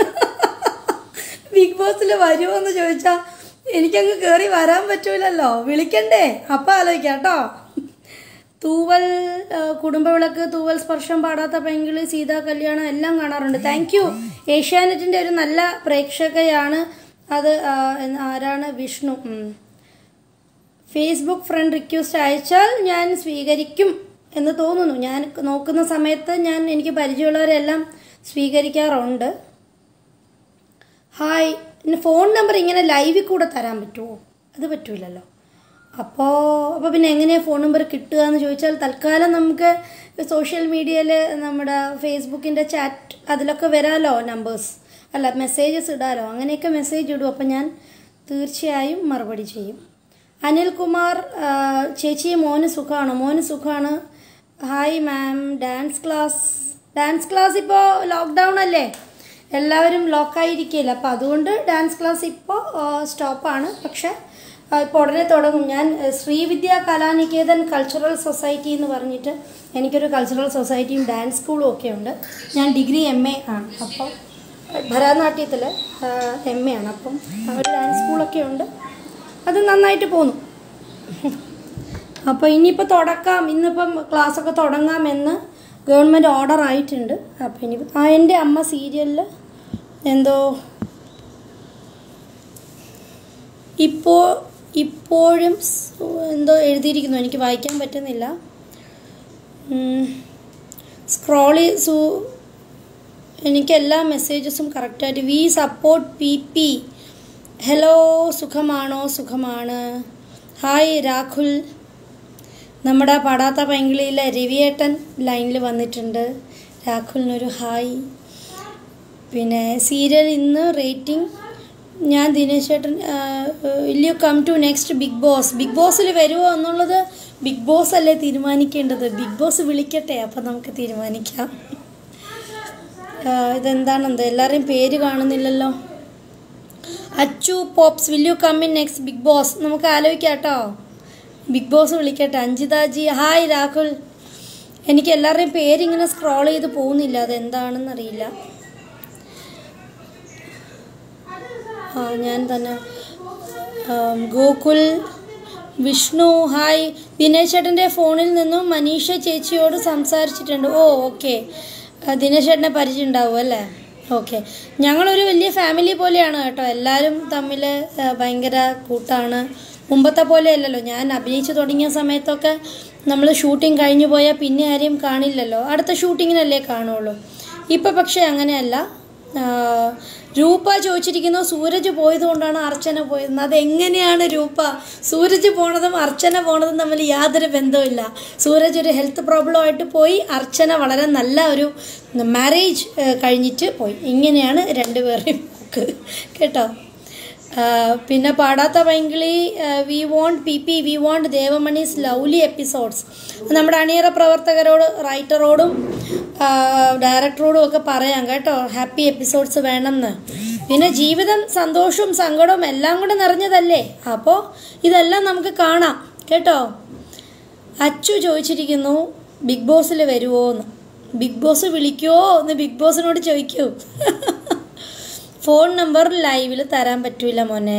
ബിഗ് ബോസിൽ വരുമോ എന്ന് ചോദിച്ചാൽ എനിക്കങ്ങ് കയറി വരാൻ പറ്റൂലല്ലോ വിളിക്കണ്ടേ അപ്പം ആലോചിക്കാം കേട്ടോ തൂവൽ ആ, കുടുംബവിളക്ക് തൂവൽ സ്പർശം പാടാത്ത പെങ്കിളി സീതാ കല്യാണം എല്ലാം കാണാറുണ്ട് താങ്ക് യു ഏഷ്യാനെറ്റിൻ്റെ ഒരു നല്ല പ്രേക്ഷകയാണ് അത് ആ, എന്ന് ആരാണ് വിഷ്ണു ഉം. ഫേസ്ബുക്ക് ഫ്രണ്ട് റിക്വസ്റ്റ് അയച്ചാൽ ഞാൻ സ്വീകരിക്കും എന്ന് തോന്നുന്നു ഞാൻ നോക്കുന്ന സമയത്ത് ഞാൻ എനിക്ക് പരിചയമുള്ളവരെല്ലാം സ്വീകരിക്കാറുണ്ട് ഹായ് പിന്നെ ഫോൺ നമ്പർ ഇങ്ങനെ ലൈവിൽ കൂടെ തരാൻ പറ്റുമോ അത് പറ്റൂലല്ലോ അപ്പോൾ അപ്പോൾ പിന്നെ എങ്ങനെയാണ് ഫോൺ നമ്പർ കിട്ടുക എന്ന് ചോദിച്ചാൽ തൽക്കാലം നമുക്ക് സോഷ്യൽ മീഡിയയിൽ നമ്മുടെ ഫേസ്ബുക്കിൻ്റെ ചാറ്റ് അതിലൊക്കെ വരാമല്ലോ നമ്പേഴ്സ് അല്ല മെസ്സേജസ് ഇടാലോ അങ്ങനെയൊക്കെ മെസ്സേജ് ഇടും അപ്പോൾ ഞാൻ തീർച്ചയായും മറുപടി ചെയ്യും അനിൽകുമാർ ആ, ചേച്ചി മോന് സുഖമാണോ മോന് സുഖമാണ് hi ma'am dance class dance class ഇപ്പോൾ ലോക്ക്ഡൗൺ അല്ലേ എല്ലാവരും ലോക്കായിരിക്കില്ല അപ്പോൾ അതുകൊണ്ട് ഡാൻസ് ക്ലാസ് ഇപ്പോൾ സ്റ്റോപ്പാണ് പക്ഷേ ഇപ്പോൾ ഉടനെ തുടങ്ങും ഞാൻ ആ, ശ്രീവിദ്യ കലാനികേതൻ കൾച്ചറൽ സൊസൈറ്റി എന്ന് പറഞ്ഞിട്ട് എനിക്കൊരു കൾച്ചറൽ സൊസൈറ്റിയും ഡാൻസ് സ്കൂളും ഒക്കെ ഉണ്ട് ഞാൻ ഡിഗ്രി എം എ ആണ് അപ്പോൾ ഭരതനാട്യത്തിൽ എം എ ആണ് അപ്പം ഒരു ഡാൻസ് സ്കൂളൊക്കെ ഉണ്ട് അത് നന്നായിട്ട് പോന്നു അപ്പോൾ ഇനിയിപ്പോൾ തുടക്കാം ഇന്നിപ്പം ക്ലാസ്സൊക്കെ തുടങ്ങാമെന്ന് ഗവൺമെൻറ് ഓർഡർ ആയിട്ടുണ്ട് അപ്പോൾ ഇനി ആ എൻ്റെ അമ്മ സീരിയലിൽ എന്തോ ഇപ്പോൾ ഇപ്പോഴും സ് എന്തോ എഴുതിയിരിക്കുന്നു എനിക്ക് വായിക്കാൻ പറ്റുന്നില്ല സ്ക്രോളി സു എനിക്ക് എല്ലാ മെസ്സേജസും കറക്റ്റായിട്ട് we support P P hello സുഖമാണോ സുഖമാണ് ഹായ് രാഹുൽ നമ്മുടെ പടാത്ത പൈങ്കിളിയിലെ രവിയേട്ടൻ ലൈനിൽ വന്നിട്ടുണ്ട് രാഹുലിനൊരു ഹായ് പിന്നെ സീരിയൽ ഇന്ന് റേറ്റിംഗ് ഞാൻ ദിനേശ് ചേട്ടൻ will you come to next Bigg Boss Bigg ബോസിൽ വരുമോ എന്നുള്ളത് ബിഗ് ബോസ് അല്ലേ തീരുമാനിക്കേണ്ടത് ബിഗ് ബോസ് വിളിക്കട്ടെ അപ്പം നമുക്ക് തീരുമാനിക്കാം ആ, ഇതെന്താണെന്തോ എല്ലാവരുടെയും പേര് കാണുന്നില്ലല്ലോ Achu pops will you come in next Bigg Boss നമുക്ക് ആലോചിക്കാം കേട്ടോ ബിഗ് ബോസ് വിളിക്കട്ടെ അഞ്ജിതാജി ഹായ് രാഹുൽ എനിക്ക് എല്ലാവരുടെയും പേരിങ്ങനെ സ്ക്രോൾ ചെയ്ത് പോകുന്നില്ല അതെന്താണെന്ന് അറിയില്ല ആ ഞാൻ തന്നെ ആം, ഗോകുൽ വിഷ്ണു ഹായ് ദിനേശ് ചേട്ടൻ്റെ ഫോണിൽ നിന്നും മനീഷ ചേച്ചിയോട് സംസാരിച്ചിട്ടുണ്ട് ഓ ഓക്കെ ദിനേശ് ചേട്ടനെ പരിചയം ഉണ്ടാവും അല്ലേ ഓക്കെ ഞങ്ങളൊരു വലിയ ഫാമിലി പോലെയാണ് കേട്ടോ എല്ലാവരും തമ്മിൽ ആ, ഭയങ്കര കൂട്ടാണ് മുമ്പത്തെ പോലെ അല്ലല്ലോ ഞാൻ അഭിനയിച്ചു തുടങ്ങിയ സമയത്തൊക്കെ നമ്മൾ ഷൂട്ടിംഗ് കഴിഞ്ഞു പോയാൽ പിന്നെ ആരെയും കാണില്ലല്ലോ അടുത്ത ഷൂട്ടിങ്ങിനല്ലേ കാണുള്ളൂ ഇപ്പം പക്ഷേ അങ്ങനെയല്ല ആ, രൂപ ചോദിച്ചിരിക്കുന്നു സൂരജ് പോയത് കൊണ്ടാണ് അർച്ചന പോയത് അതെങ്ങനെയാണ് രൂപ സൂരജ് പോണതും അർച്ചന പോണതും തമ്മിൽ യാതൊരു ബന്ധവുമില്ല സൂരജ് ഒരു ഹെൽത്ത് പ്രോബ്ലം ആയിട്ട് പോയി അർച്ചന വളരെ നല്ല ഒരു മാരേജ് കഴിഞ്ഞിട്ട് പോയി ഇങ്ങനെയാണ് രണ്ടുപേരുടെയും പോക്ക് കേട്ടോ പിന്നെ Padatha Painkili we want P P we want Devamani's lovely episodes നമ്മുടെ അണിയറ പ്രവർത്തകരോട് റൈറ്ററോടും ഡയറക്ടറോടും ഒക്കെ പറയാം കേട്ടോ ഹാപ്പി എപ്പിസോഡ്സ് വേണമെന്ന് പിന്നെ ജീവിതം സന്തോഷവും സങ്കടവും എല്ലാം കൂടെ നിറഞ്ഞതല്ലേ അപ്പോൾ ഇതെല്ലാം നമുക്ക് കാണാം കേട്ടോ അച്ചു ചോദിച്ചിരിക്കുന്നു ബിഗ് ബോസിൽ വരുമോ എന്ന് ബിഗ് ബോസ് വിളിക്കുമോ എന്ന് ബിഗ് ബോസിനോട് ചോദിക്കൂ ഫോൺ നമ്പർ ലൈവിൽ തരാൻ പറ്റൂല മോനെ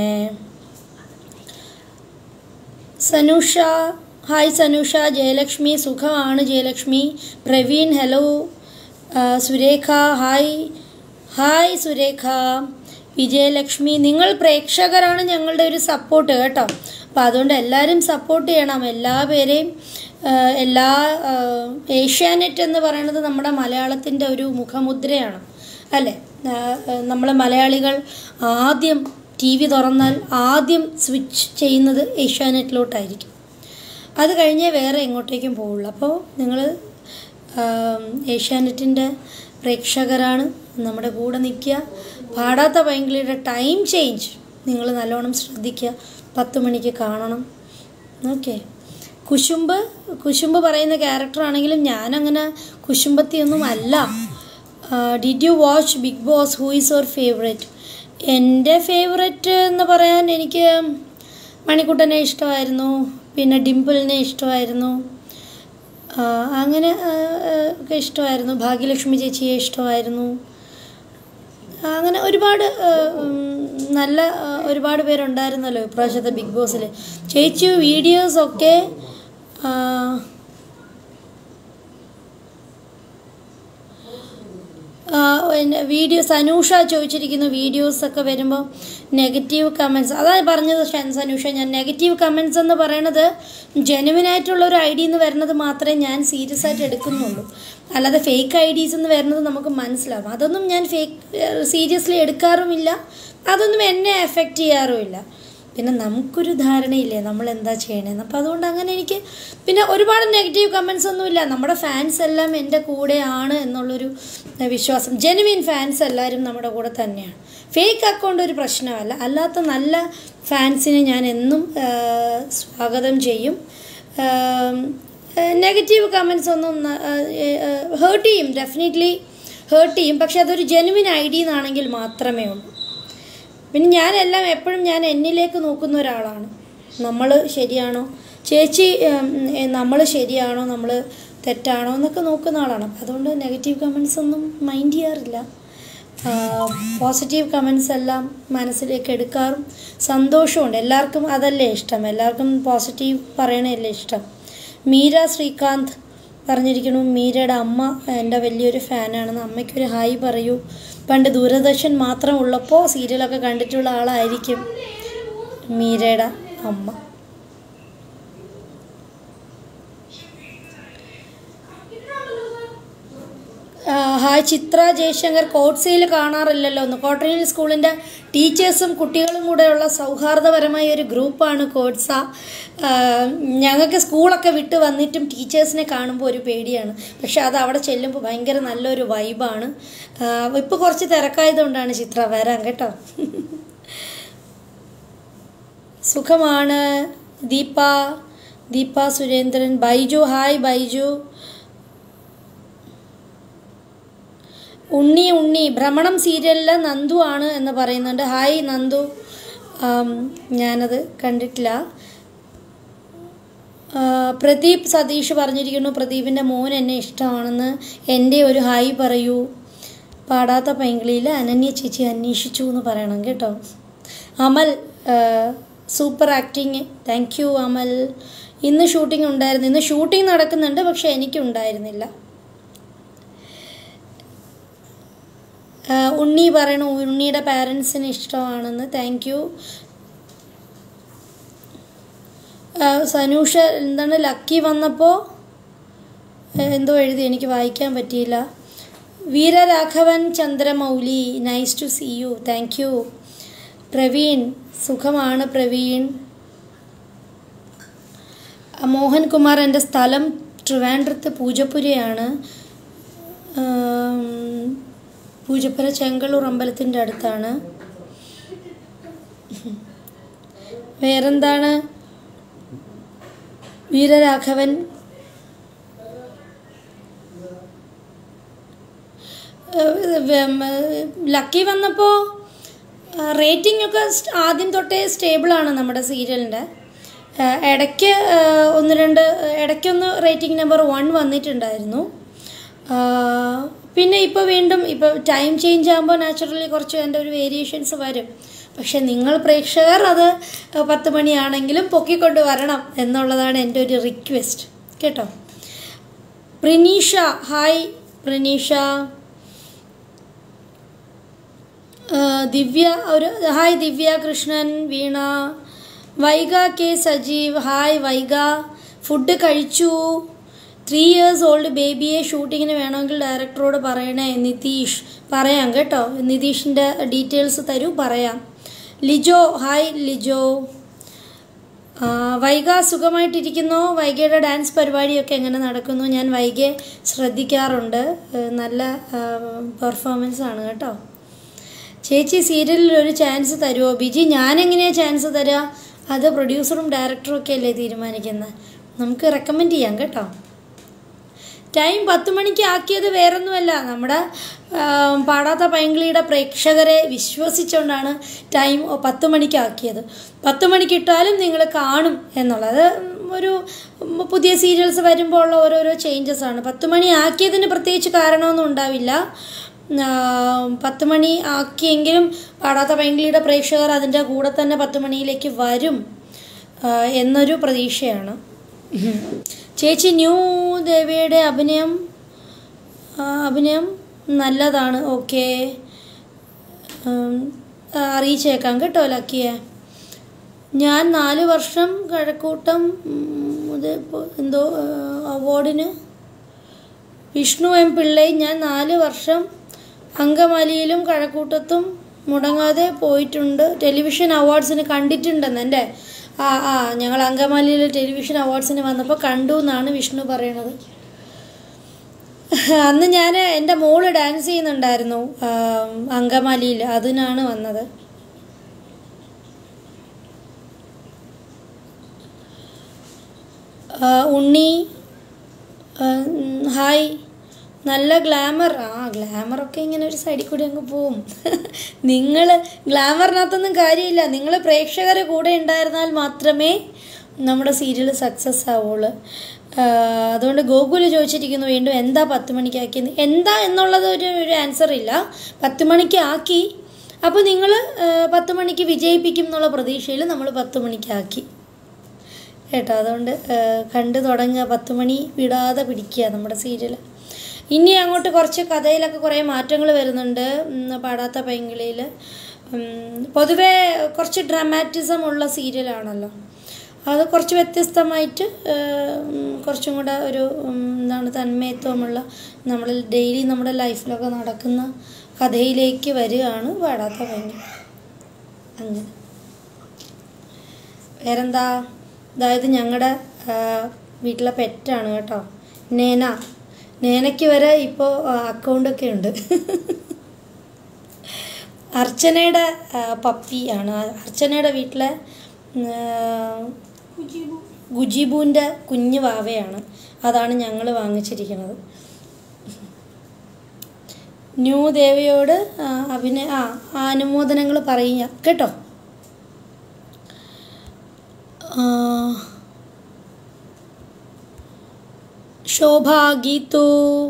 സനുഷ ഹായ് സനുഷ ജയലക്ഷ്മി സുഖമാണ് ജയലക്ഷ്മി പ്രവീൺ ഹലോ ആ, സുരേഖ ഹായ് ഹായ് സുരേഖ വിജയലക്ഷ്മി നിങ്ങൾ പ്രേക്ഷകരാണ് ഞങ്ങളുടെ ഒരു സപ്പോർട്ട് കേട്ടോ അപ്പം അതുകൊണ്ട് എല്ലാവരും സപ്പോർട്ട് ചെയ്യണം എല്ലാ പേരെയും ആ, എല്ലാ ആ, ഏഷ്യാനെറ്റ് എന്ന് പറയുന്നത് നമ്മുടെ മലയാളത്തിൻ്റെ ഒരു മുഖമുദ്രയാണ് അല്ലേ നമ്മൾ മലയാളികൾ ആദ്യം ടി വി തുറന്നാൽ ആദ്യം സ്വിച്ച് ചെയ്യുന്നത് ഏഷ്യാനെറ്റിലോട്ടായിരിക്കും അത് കഴിഞ്ഞേ വേറെ എങ്ങോട്ടേക്കും പോവുള്ളൂ അപ്പോൾ നിങ്ങൾ ഏഷ്യാനെറ്റിൻ്റെ പ്രേക്ഷകരാണ് നമ്മുടെ കൂടെ നിൽക്കുക പാടാത്ത പൈങ്കിളിയുടെ ടൈം ചേഞ്ച് നിങ്ങൾ നല്ലോണം ശ്രദ്ധിക്കുക പത്ത് മണിക്ക് കാണണം ഓക്കെ കുശുമ്പ് കുശുമ്പ് പറയുന്ന ക്യാരക്ടറാണെങ്കിലും ഞാനങ്ങനെ കുശുമ്പത്തിയൊന്നും അല്ല did you watch Bigg Boss who is your favourite എൻ്റെ ഫേവറേറ്റ് എന്ന് പറയാൻ എനിക്ക് മണിക്കുട്ടനെ ഇഷ്ടമായിരുന്നു പിന്നെ ഡിംപിളിനെ ഇഷ്ടമായിരുന്നു ആ, അങ്ങനെ ആ, ആ, ഒക്കെ ഇഷ്ടമായിരുന്നു ഭാഗ്യലക്ഷ്മി ചേച്ചിയെ ഇഷ്ടമായിരുന്നു അങ്ങനെ ഒരുപാട് ആ, ഉം, നല്ല ആ, ഒരുപാട് പേരുണ്ടായിരുന്നല്ലോ ഇപ്രാവശ്യത്തെ ബിഗ് ബോസിൽ ചേച്ചി വീഡിയോസൊക്കെ ആ, ആ, പിന്നെ വീഡിയോസ് അനൂഷ ചോദിച്ചിരിക്കുന്നു വീഡിയോസൊക്കെ വരുമ്പോൾ നെഗറ്റീവ് കമൻസ് അതാണ് പറഞ്ഞത് ഷൻ- സനൂഷ ഞാൻ നെഗറ്റീവ് കമൻസ് എന്ന് പറയണത് ജെനുവിനായിട്ടുള്ള ഒരു ഐ ഡി എന്ന് വരുന്നത് മാത്രമേ ഞാൻ സീരിയസ് ആയിട്ട് എടുക്കുന്നുള്ളൂ അല്ലാതെ ഫേക്ക് ഐ ഡീസ് എന്ന് വരുന്നത് നമുക്ക് മനസ്സിലാവും അതൊന്നും ഞാൻ ഫേക്ക് സീരിയസ്ലി എടുക്കാറുമില്ല അതൊന്നും എന്നെ എഫക്റ്റ് ചെയ്യാറുമില്ല പിന്നെ നമുക്കൊരു ധാരണയില്ലേ നമ്മൾ എന്താ ചെയ്യണേന്ന് അപ്പോൾ അതുകൊണ്ട് അങ്ങനെ എനിക്ക് പിന്നെ ഒരുപാട് നെഗറ്റീവ് കമൻസ് ഒന്നുമില്ല നമ്മുടെ ഫാൻസ് എല്ലാം എൻ്റെ കൂടെയാണ് എന്നുള്ളൊരു വിശ്വാസം ജെനുവിൻ ഫാൻസ് എല്ലാവരും നമ്മുടെ കൂടെ തന്നെയാണ് ഫേക്ക് അക്കൗണ്ട് ഒരു പ്രശ്നമല്ല അല്ലാത്ത നല്ല ഫാൻസിനെ ഞാൻ എന്നും ആ, സ്വാഗതം ചെയ്യും നെഗറ്റീവ് കമൻസ് ഒന്നും ഹേർട്ട് ചെയ്യും ഡെഫിനറ്റ്ലി ഹേർട്ട് ചെയ്യും പക്ഷെ അതൊരു ജെനുവിൻ ഐ ഡി എന്നാണെങ്കിൽ മാത്രമേ ഉള്ളൂ പിന്നെ ഞാനെല്ലാം എപ്പോഴും ഞാൻ എന്നിലേക്ക് നോക്കുന്ന ഒരാളാണ് നമ്മൾ ശരിയാണോ ചേച്ചി നമ്മൾ ശരിയാണോ നമ്മൾ തെറ്റാണോ എന്നൊക്കെ നോക്കുന്ന ആളാണ് അപ്പം അതുകൊണ്ട് നെഗറ്റീവ് കമൻസ് ഒന്നും മൈൻഡ് ചെയ്യാറില്ല പോസിറ്റീവ് കമൻസ് എല്ലാം മനസ്സിലേക്ക് എടുക്കാറും സന്തോഷമുണ്ട് എല്ലാവർക്കും അതല്ലേ ഇഷ്ടം എല്ലാവർക്കും പോസിറ്റീവ് പറയണതല്ലേ ഇഷ്ടം മീര ശ്രീകാന്ത് പറഞ്ഞിരിക്കുന്നു മീരയുടെ അമ്മ എൻ്റെ വലിയൊരു ഫാനാണെന്ന് അമ്മയ്ക്കൊരു ഹായ് പറയൂ പണ്ട് ദൂരദർശൻ മാത്രം ഉള്ളപ്പോൾ സീരിയലൊക്കെ കണ്ടിട്ടുള്ള ആളായിരിക്കും മീരയുടെ അമ്മ ആ, ഹായ് ചിത്ര ജയശങ്കർ കോട്ട്സയിൽ കാണാറില്ലല്ലോ ഒന്ന് കോട്ടണിൽ സ്കൂളിൻ്റെ ടീച്ചേഴ്സും കുട്ടികളും കൂടെയുള്ള സൗഹാർദ്ദപരമായ ഒരു ഗ്രൂപ്പാണ് കോട്ട്സ ആ, ഞങ്ങൾക്ക് സ്കൂളൊക്കെ വിട്ട് വന്നിട്ടും ടീച്ചേഴ്സിനെ കാണുമ്പോൾ ഒരു പേടിയാണ് പക്ഷെ അത് അവിടെ ചെല്ലുമ്പോൾ ഭയങ്കര നല്ലൊരു വൈബാണ് ഇപ്പോൾ കുറച്ച് തിരക്കായതുകൊണ്ടാണ് ചിത്ര വരാൻ കേട്ടോ സുഖമാണ് ദീപ ദീപ സുരേന്ദ്രൻ ബൈജു ഹായ് ബൈജു ഉണ്ണി ഉണ്ണി ഭ്രമണം സീരിയലിലെ നന്ദു ആണ് എന്ന് പറയുന്നുണ്ട് ഹായ് നന്ദു ആം, ഞാനത് കണ്ടിട്ടില്ല ആ, പ്രദീപ് സതീഷ് പറഞ്ഞിരിക്കുന്നു പ്രദീപിൻ്റെ മോൻ എന്നെ ഇഷ്ടമാണെന്ന് എൻ്റെ ഒരു ഹായ് പറയൂ പാടാത്ത പൈങ്കിളിയിൽ അനന്യ ചേച്ചി അന്വേഷിച്ചു എന്ന് പറയണം കേട്ടോ Amal super acting thank you Amal ഇന്ന് ഷൂട്ടിംഗ് ഉണ്ടായിരുന്നു ഇന്ന് ഷൂട്ടിംഗ് നടക്കുന്നുണ്ട് പക്ഷേ എനിക്കുണ്ടായിരുന്നില്ല ആ, ഉണ്ണി പറയണു ഉണ്ണിയുടെ പാരൻസിന് ഇഷ്ടമാണെന്ന് താങ്ക് യു സനൂഷ എന്താണ് ലക്കി വന്നപ്പോൾ എന്തോ എഴുതി എനിക്ക് വായിക്കാൻ പറ്റിയില്ല Veeraraghavan Chandramouli nice to see you thank you Praveen സുഖമാണ് പ്രവീൺ മോഹൻകുമാർ എൻ്റെ സ്ഥലം ട്രിവാൻഡ്രത്ത് പൂജപ്പുരയാണ് ആം, പൂജപ്പുര ചെങ്കളൂർ അമ്പലത്തിൻ്റെ അടുത്താണ് വേറെന്താണ് വീരരാഘവൻ ഏഹ് വം- ലക്കി വന്നപ്പോൾ റേറ്റിംഗ് ഒക്കെ സ്റ്റ് ആദ്യം തൊട്ടേ സ്റ്റേബിളാണ് നമ്മുടെ സീരിയലിൻ്റെ ഇടയ്ക്ക് ഏഹ് ഒന്ന് രണ്ട് ഇടയ്ക്കൊന്ന് റേറ്റിംഗ് നമ്പർ വൺ വന്നിട്ടുണ്ടായിരുന്നു ആഹ് പിന്നെ ഇപ്പോൾ വീണ്ടും ഇപ്പോൾ ടൈം ചേഞ്ച് ആകുമ്പോൾ നാച്ചുറലി കുറച്ച് അതിൻ്റെ ഒരു വേരിയേഷൻസ് വരും പക്ഷെ നിങ്ങൾ പ്രേക്ഷകർ അത് പത്ത് മണിയാണെങ്കിലും പൊക്കിക്കൊണ്ട് വരണം എന്നുള്ളതാണ് എൻ്റെ ഒരു റിക്വസ്റ്റ് കേട്ടോ പ്രിനീഷ ഹായ് പ്രിനീഷ ആ, ദിവ്യ ഒരു hi Divya Krishnan Veena Vaiga K Sajeev hi Vaiga food കഴിച്ചു ത്രീ ഇയേഴ്സ് ഓൾഡ് ബേബിയെ ഷൂട്ടിങ്ങിന് വേണമെങ്കിൽ ഡയറക്ടറോട് പറയണേ നിതീഷ് പറയാം കേട്ടോ നിതീഷിൻ്റെ ഡീറ്റെയിൽസ് തരൂ പറയാം ലിജോ ഹായ് ലിജോ ആ, വൈഗ സുഖമായിട്ടിരിക്കുന്നു വൈഗയുടെ ഡാൻസ് പരിപാടിയൊക്കെ എങ്ങനെ നടക്കുന്നു ഞാൻ വൈഗയെ ശ്രദ്ധിക്കാറുണ്ട് ഏ, നല്ല പെർഫോമൻസ് ആണ് കേട്ടോ ചേച്ചി സീരിയലിൽ ഒരു ചാൻസ് തരുമോ ബിജി ഞാനെങ്ങനെയാണ് ചാൻസ് തരിക അത് പ്രൊഡ്യൂസറും ഡയറക്ടറും ഒക്കെ അല്ലേ തീരുമാനിക്കുന്നത് നമുക്ക് റെക്കമെൻഡ് ചെയ്യാം കേട്ടോ ടൈം പത്ത് മണിക്ക് ആക്കിയത് വേറൊന്നുമല്ല നമ്മുടെ ആ, പാടാത്ത പൈങ്കിളിയുടെ പ്രേക്ഷകരെ വിശ്വസിച്ചുകൊണ്ടാണ് ടൈം പത്ത് മണിക്ക് ആക്കിയത് പത്ത് മണിക്ക് ഇട്ടാലും നിങ്ങൾ കാണും എന്നുള്ളത് ഒരു പുതിയ സീരിയൽസ് വരുമ്പോൾ ഉള്ള ഓരോരോ ചേഞ്ചസ് ആണ് പത്ത് മണി ആക്കിയതിന് പ്രത്യേകിച്ച് കാരണമൊന്നും ഉണ്ടാവില്ല ആ, പത്ത് മണി ആക്കിയെങ്കിലും പാടാത്ത പൈങ്കിളിയുടെ പ്രേക്ഷകർ അതിൻ്റെ കൂടെ തന്നെ പത്ത് മണിയിലേക്ക് വരും ആ, എന്നൊരു പ്രതീക്ഷയാണ് ചേച്ചി ന്യൂ ദേവിയുടെ അഭിനയം ആ, അഭിനയം നല്ലതാണ് ഓക്കെ അറിയിച്ചേക്കാം കേട്ടോ ലക്കിയെ ഞാൻ നാല് വർഷം കഴക്കൂട്ടം ഉം, ഇത് ഇപ്പൊ എന്തോ ആ, അവാർഡിന് വിഷ്ണു എം പിള്ളൈ ഞാൻ നാല് വർഷം അങ്കമാലിയിലും കഴക്കൂട്ടത്തും മുടങ്ങാതെ പോയിട്ടുണ്ട് ടെലിവിഷൻ അവാർഡ്സിന് കണ്ടിട്ടുണ്ടെന്ന് എൻ്റെ ആ ആ ഞങ്ങൾ അങ്കമാലിയിൽ ടെലിവിഷൻ അവാർഡ്സിന് വന്നപ്പോൾ കണ്ടു എന്നാണ് വിഷ്ണു പറയണത് അന്ന് ഞാൻ എൻ്റെ മോള് ഡാൻസ് ചെയ്യുന്നുണ്ടായിരുന്നു ആ, അങ്കമാലിയിൽ അതിനാണ് വന്നത് ആ, ഉണ്ണി ആ, ഉം, ഹായ് നല്ല ഗ്ലാമർ ആ ഗ്ലാമറൊക്കെ ഇങ്ങനെ ഒരു സൈഡിൽ കൂടി അങ്ങ് പോവും നിങ്ങൾ ഗ്ലാമറിനകത്തൊന്നും കാര്യമില്ല നിങ്ങൾ പ്രേക്ഷകരെ കൂടെ ഉണ്ടായിരുന്നാൽ മാത്രമേ നമ്മുടെ സീരിയൽ സക്സസ് ആവുള്ളൂ ആ, അതുകൊണ്ട് ഗോകുല് ചോദിച്ചിരിക്കുന്നു വീണ്ടും എന്താ പത്ത് മണിക്ക് ആക്കിയത് എന്താ എന്നുള്ളത് ഒരു ഒരു ആൻസർ ഇല്ല പത്ത് മണിക്ക് ആക്കി അപ്പോൾ നിങ്ങൾ പത്ത് മണിക്ക് വിജയിപ്പിക്കും എന്നുള്ള പ്രതീക്ഷയിൽ നമ്മൾ പത്ത് മണിക്ക് ആക്കി കേട്ടോ അതുകൊണ്ട് ആ, കണ്ടു തുടങ്ങുക പത്ത് മണി വിടാതെ പിടിക്കുക നമ്മുടെ സീരിയൽ ഇനി അങ്ങോട്ട് കുറച്ച് കഥയിലൊക്കെ കുറേ മാറ്റങ്ങൾ വരുന്നുണ്ട് ഉം, പാടാത്ത പൈങ്കിളിയിൽ പൊതുവേ കുറച്ച് ഡ്രാമാറ്റിസം ഉള്ള സീരിയലാണല്ലോ അത് കുറച്ച് വ്യത്യസ്തമായിട്ട് ആ, ഉം, കുറച്ചും കൂടെ ഒരു ഉം, എന്താണ് തന്മയത്വമുള്ള നമ്മൾ ഡെയിലി നമ്മുടെ ലൈഫിലൊക്കെ നടക്കുന്ന കഥയിലേക്ക് വരികയാണ് പാടാത്ത പൈങ്കിളി അങ്ങനെ വേറെന്താ അതായത് ഞങ്ങളുടെ വീട്ടിലെ പെറ്റാണ് കേട്ടോ നേന നേനയ്ക്ക് വരെ ഇപ്പോൾ അക്കൗണ്ടൊക്കെ ഉണ്ട് അർച്ചനയുടെ ആ, പപ്പിയാണ് അർച്ചനയുടെ വീട്ടിലെ ആ, ഗുജിബുവിൻ്റെ കുഞ്ഞു വാവയാണ് അതാണ് ഞങ്ങൾ വാങ്ങിച്ചിരിക്കുന്നത് ന്യൂ ദേവിയോട് ആ, അഭിനയ ആ അനുമോദനങ്ങൾ പറയുക കേട്ടോ ആ, ശോഭ ഗീതു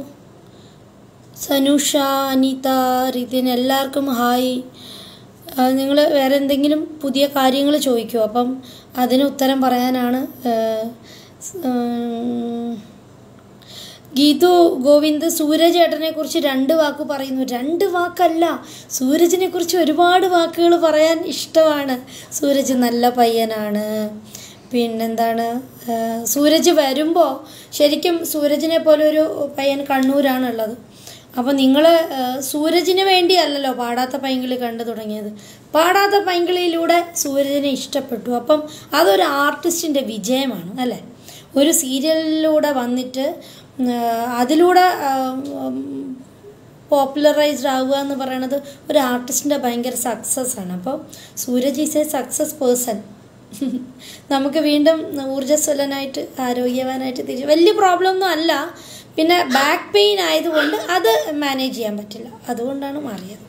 സനുഷ അനിത റിതിൻ എല്ലാവർക്കും ഹായ് നിങ്ങൾ വേറെ എന്തെങ്കിലും പുതിയ കാര്യങ്ങൾ ചോദിക്കുമോ അപ്പം അതിന് ഉത്തരം പറയാനാണ് ആ, സ്- ഉം, ഗീതു ഗോവിന്ദ് സൂരജ് ഏട്ടനെ കുറിച്ച് രണ്ട് വാക്ക് പറയുന്നു രണ്ട് വാക്കല്ല സൂരജിനെ കുറിച്ച് ഒരുപാട് വാക്കുകൾ പറയാൻ ഇഷ്ടമാണ് സൂരജ് നല്ല പയ്യനാണ് പിന്നെന്താണ് ആ, സൂരജ് വരുമ്പോൾ ശരിക്കും സൂരജിനെ പോലെ ഒരു പയ്യൻ കണ്ണൂരാണുള്ളത് അപ്പോൾ നിങ്ങൾ സൂരജിന് വേണ്ടിയല്ലല്ലോ പാടാത്ത പൈങ്കിളി കണ്ടു തുടങ്ങിയത് പാടാത്ത പൈങ്കിളിയിലൂടെ സൂരജിനെ ഇഷ്ടപ്പെട്ടു അപ്പം അതൊരു ആർട്ടിസ്റ്റിൻ്റെ വിജയമാണ് അല്ലേ ഒരു സീരിയലിലൂടെ വന്നിട്ട് ആ, അതിലൂടെ ആ, ഉം, പോപ്പുലറൈസ്ഡ് ആവുക എന്ന് പറയുന്നത് ഒരു ആർട്ടിസ്റ്റിൻ്റെ ഭയങ്കര സക്സസ് ആണ് അപ്പോൾ Sooraj is a success person നമുക്ക് വീണ്ടും ഊർജ്ജസ്വലനായിട്ട് ആരോഗ്യവാനായിട്ട് തിരിച്ച് വലിയ പ്രോബ്ലം ഒന്നും അല്ല പിന്നെ ബാക്ക് പെയിൻ ആയതുകൊണ്ട് അത് മാനേജ് ചെയ്യാൻ പറ്റില്ല അതുകൊണ്ടാണ് മാറിയത്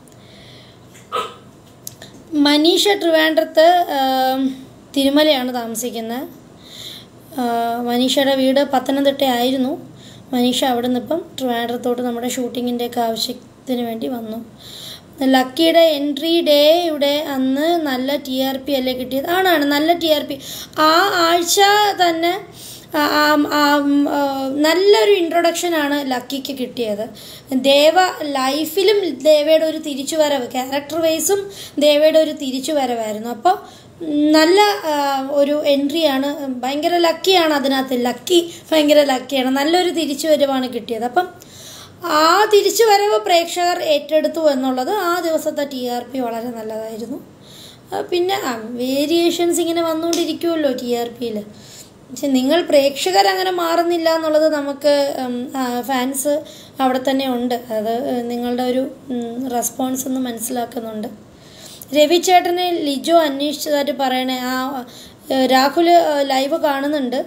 മനീഷ ട്രിവാൻഡ്രത്ത് ആം, തിരുമലയാണ് താമസിക്കുന്നത് ആ, മനീഷയുടെ വീട് പത്തനംതിട്ട ആയിരുന്നു മനീഷ അവിടെ നിന്ന് ഇപ്പം ട്രിവാൻഡ്രത്തോട്ട് നമ്മുടെ ഷൂട്ടിങ്ങിൻ്റെ ഒക്കെ ആവശ്യത്തിന് വേണ്ടി വന്നു ലക്കിയുടെ എൻട്രി ഡേയുടെ അന്ന് നല്ല ടി ആർ പി അല്ലേ കിട്ടിയത് ആണാണ് നല്ല ടി ആർ പി ആ ആഴ്ച തന്നെ ആ, ആ, ആ, ഉം, ആ, നല്ലൊരു ഇൻട്രൊഡക്ഷനാണ് ലക്കിക്ക് കിട്ടിയത് ദേവ ലൈഫിലും ദേവയുടെ ഒരു തിരിച്ചുവരവ് ക്യാരക്ടർ വൈസും ദേവയുടെ ഒരു തിരിച്ചുവരവായിരുന്നു അപ്പോൾ നല്ല ആ, ഒരു എൻട്രിയാണ് ഭയങ്കര ലക്കിയാണ് അതിനകത്ത് ലക്കി ഭയങ്കര ലക്കിയാണ് നല്ലൊരു തിരിച്ചുവരവാണ് കിട്ടിയത് അപ്പം ആ തിരിച്ചുവരവ് പ്രേക്ഷകർ ഏറ്റെടുത്തു എന്നുള്ളത് ആ ദിവസത്തെ ടി ആർ പി വളരെ നല്ലതായിരുന്നു ആ, പിന്നെ വേരിയേഷൻസ് ഇങ്ങനെ വന്നുകൊണ്ടിരിക്കുമല്ലോ ടി ആർ പിയിൽ പക്ഷെ നിങ്ങൾ പ്രേക്ഷകർ അങ്ങനെ മാറുന്നില്ല എന്നുള്ളത് നമുക്ക് ഫാൻസ് അവിടെ തന്നെ ഉണ്ട് അത് നിങ്ങളുടെ ഒരു റെസ്പോൺസ് ഒന്ന് മനസ്സിലാക്കുന്നുണ്ട് രവി ചേട്ടനെ ലിജോ അന്വേഷിച്ചതായിട്ട് പറയണേ ആ ഏഹ് രാഹുൽ ലൈവ് കാണുന്നുണ്ട്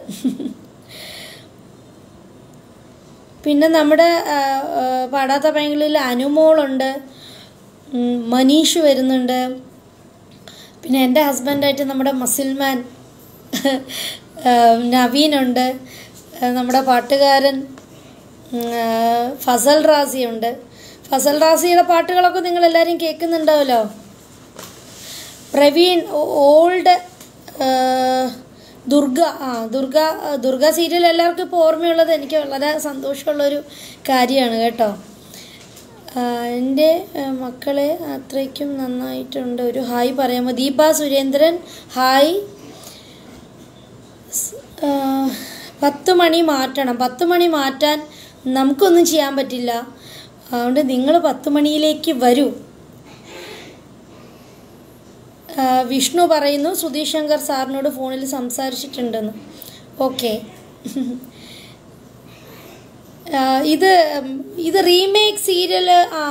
പിന്നെ നമ്മുടെ ആ, ആ, പാടാത്ത ബാങ്കുകളിൽ അനുമോളുണ്ട് ഉം, മനീഷ് വരുന്നുണ്ട് പിന്നെ എൻ്റെ ഹസ്ബൻഡായിട്ട് നമ്മുടെ മസിൽമാൻ ആ, നവീനുണ്ട് ആ, നമ്മുടെ പാട്ടുകാരൻ ഉം, ആ, ഫസൽ റാസിയുണ്ട് ഫസൽ റാസിയുടെ പാട്ടുകളൊക്കെ നിങ്ങൾ എല്ലാവരും കേൾക്കുന്നുണ്ടാവല്ലോ പ്രവീൺ ഓൾഡ് ദുർഗ ആ ദുർഗ ദുർഗ സീരിയൽ എല്ലാവർക്കും ഇപ്പോൾ ഓർമ്മയുള്ളത് എനിക്ക് വളരെ സന്തോഷമുള്ളൊരു കാര്യമാണ് കേട്ടോ ആ, എൻ്റെ ആ, മക്കളെ അത്രയ്ക്കും നന്നായിട്ടുണ്ട് ഒരു ഹായ് പറയാമോ ദീപ സുരേന്ദ്രൻ ഹായ് സ്- ആ, പത്ത് മണി മാറ്റണം പത്ത് മണി മാറ്റാൻ നമുക്കൊന്നും ചെയ്യാൻ പറ്റില്ല അതുകൊണ്ട് നിങ്ങൾ പത്ത് മണിയിലേക്ക് വരൂ ആ, വിഷ്ണു പറയുന്നു സുധീഷ് ശങ്കർ സാറിനോട് ഫോണിൽ സംസാരിച്ചിട്ടുണ്ടെന്ന് ഓക്കെ ഇത് ഉം, ഇത് റീമേക്ക് സീരിയൽ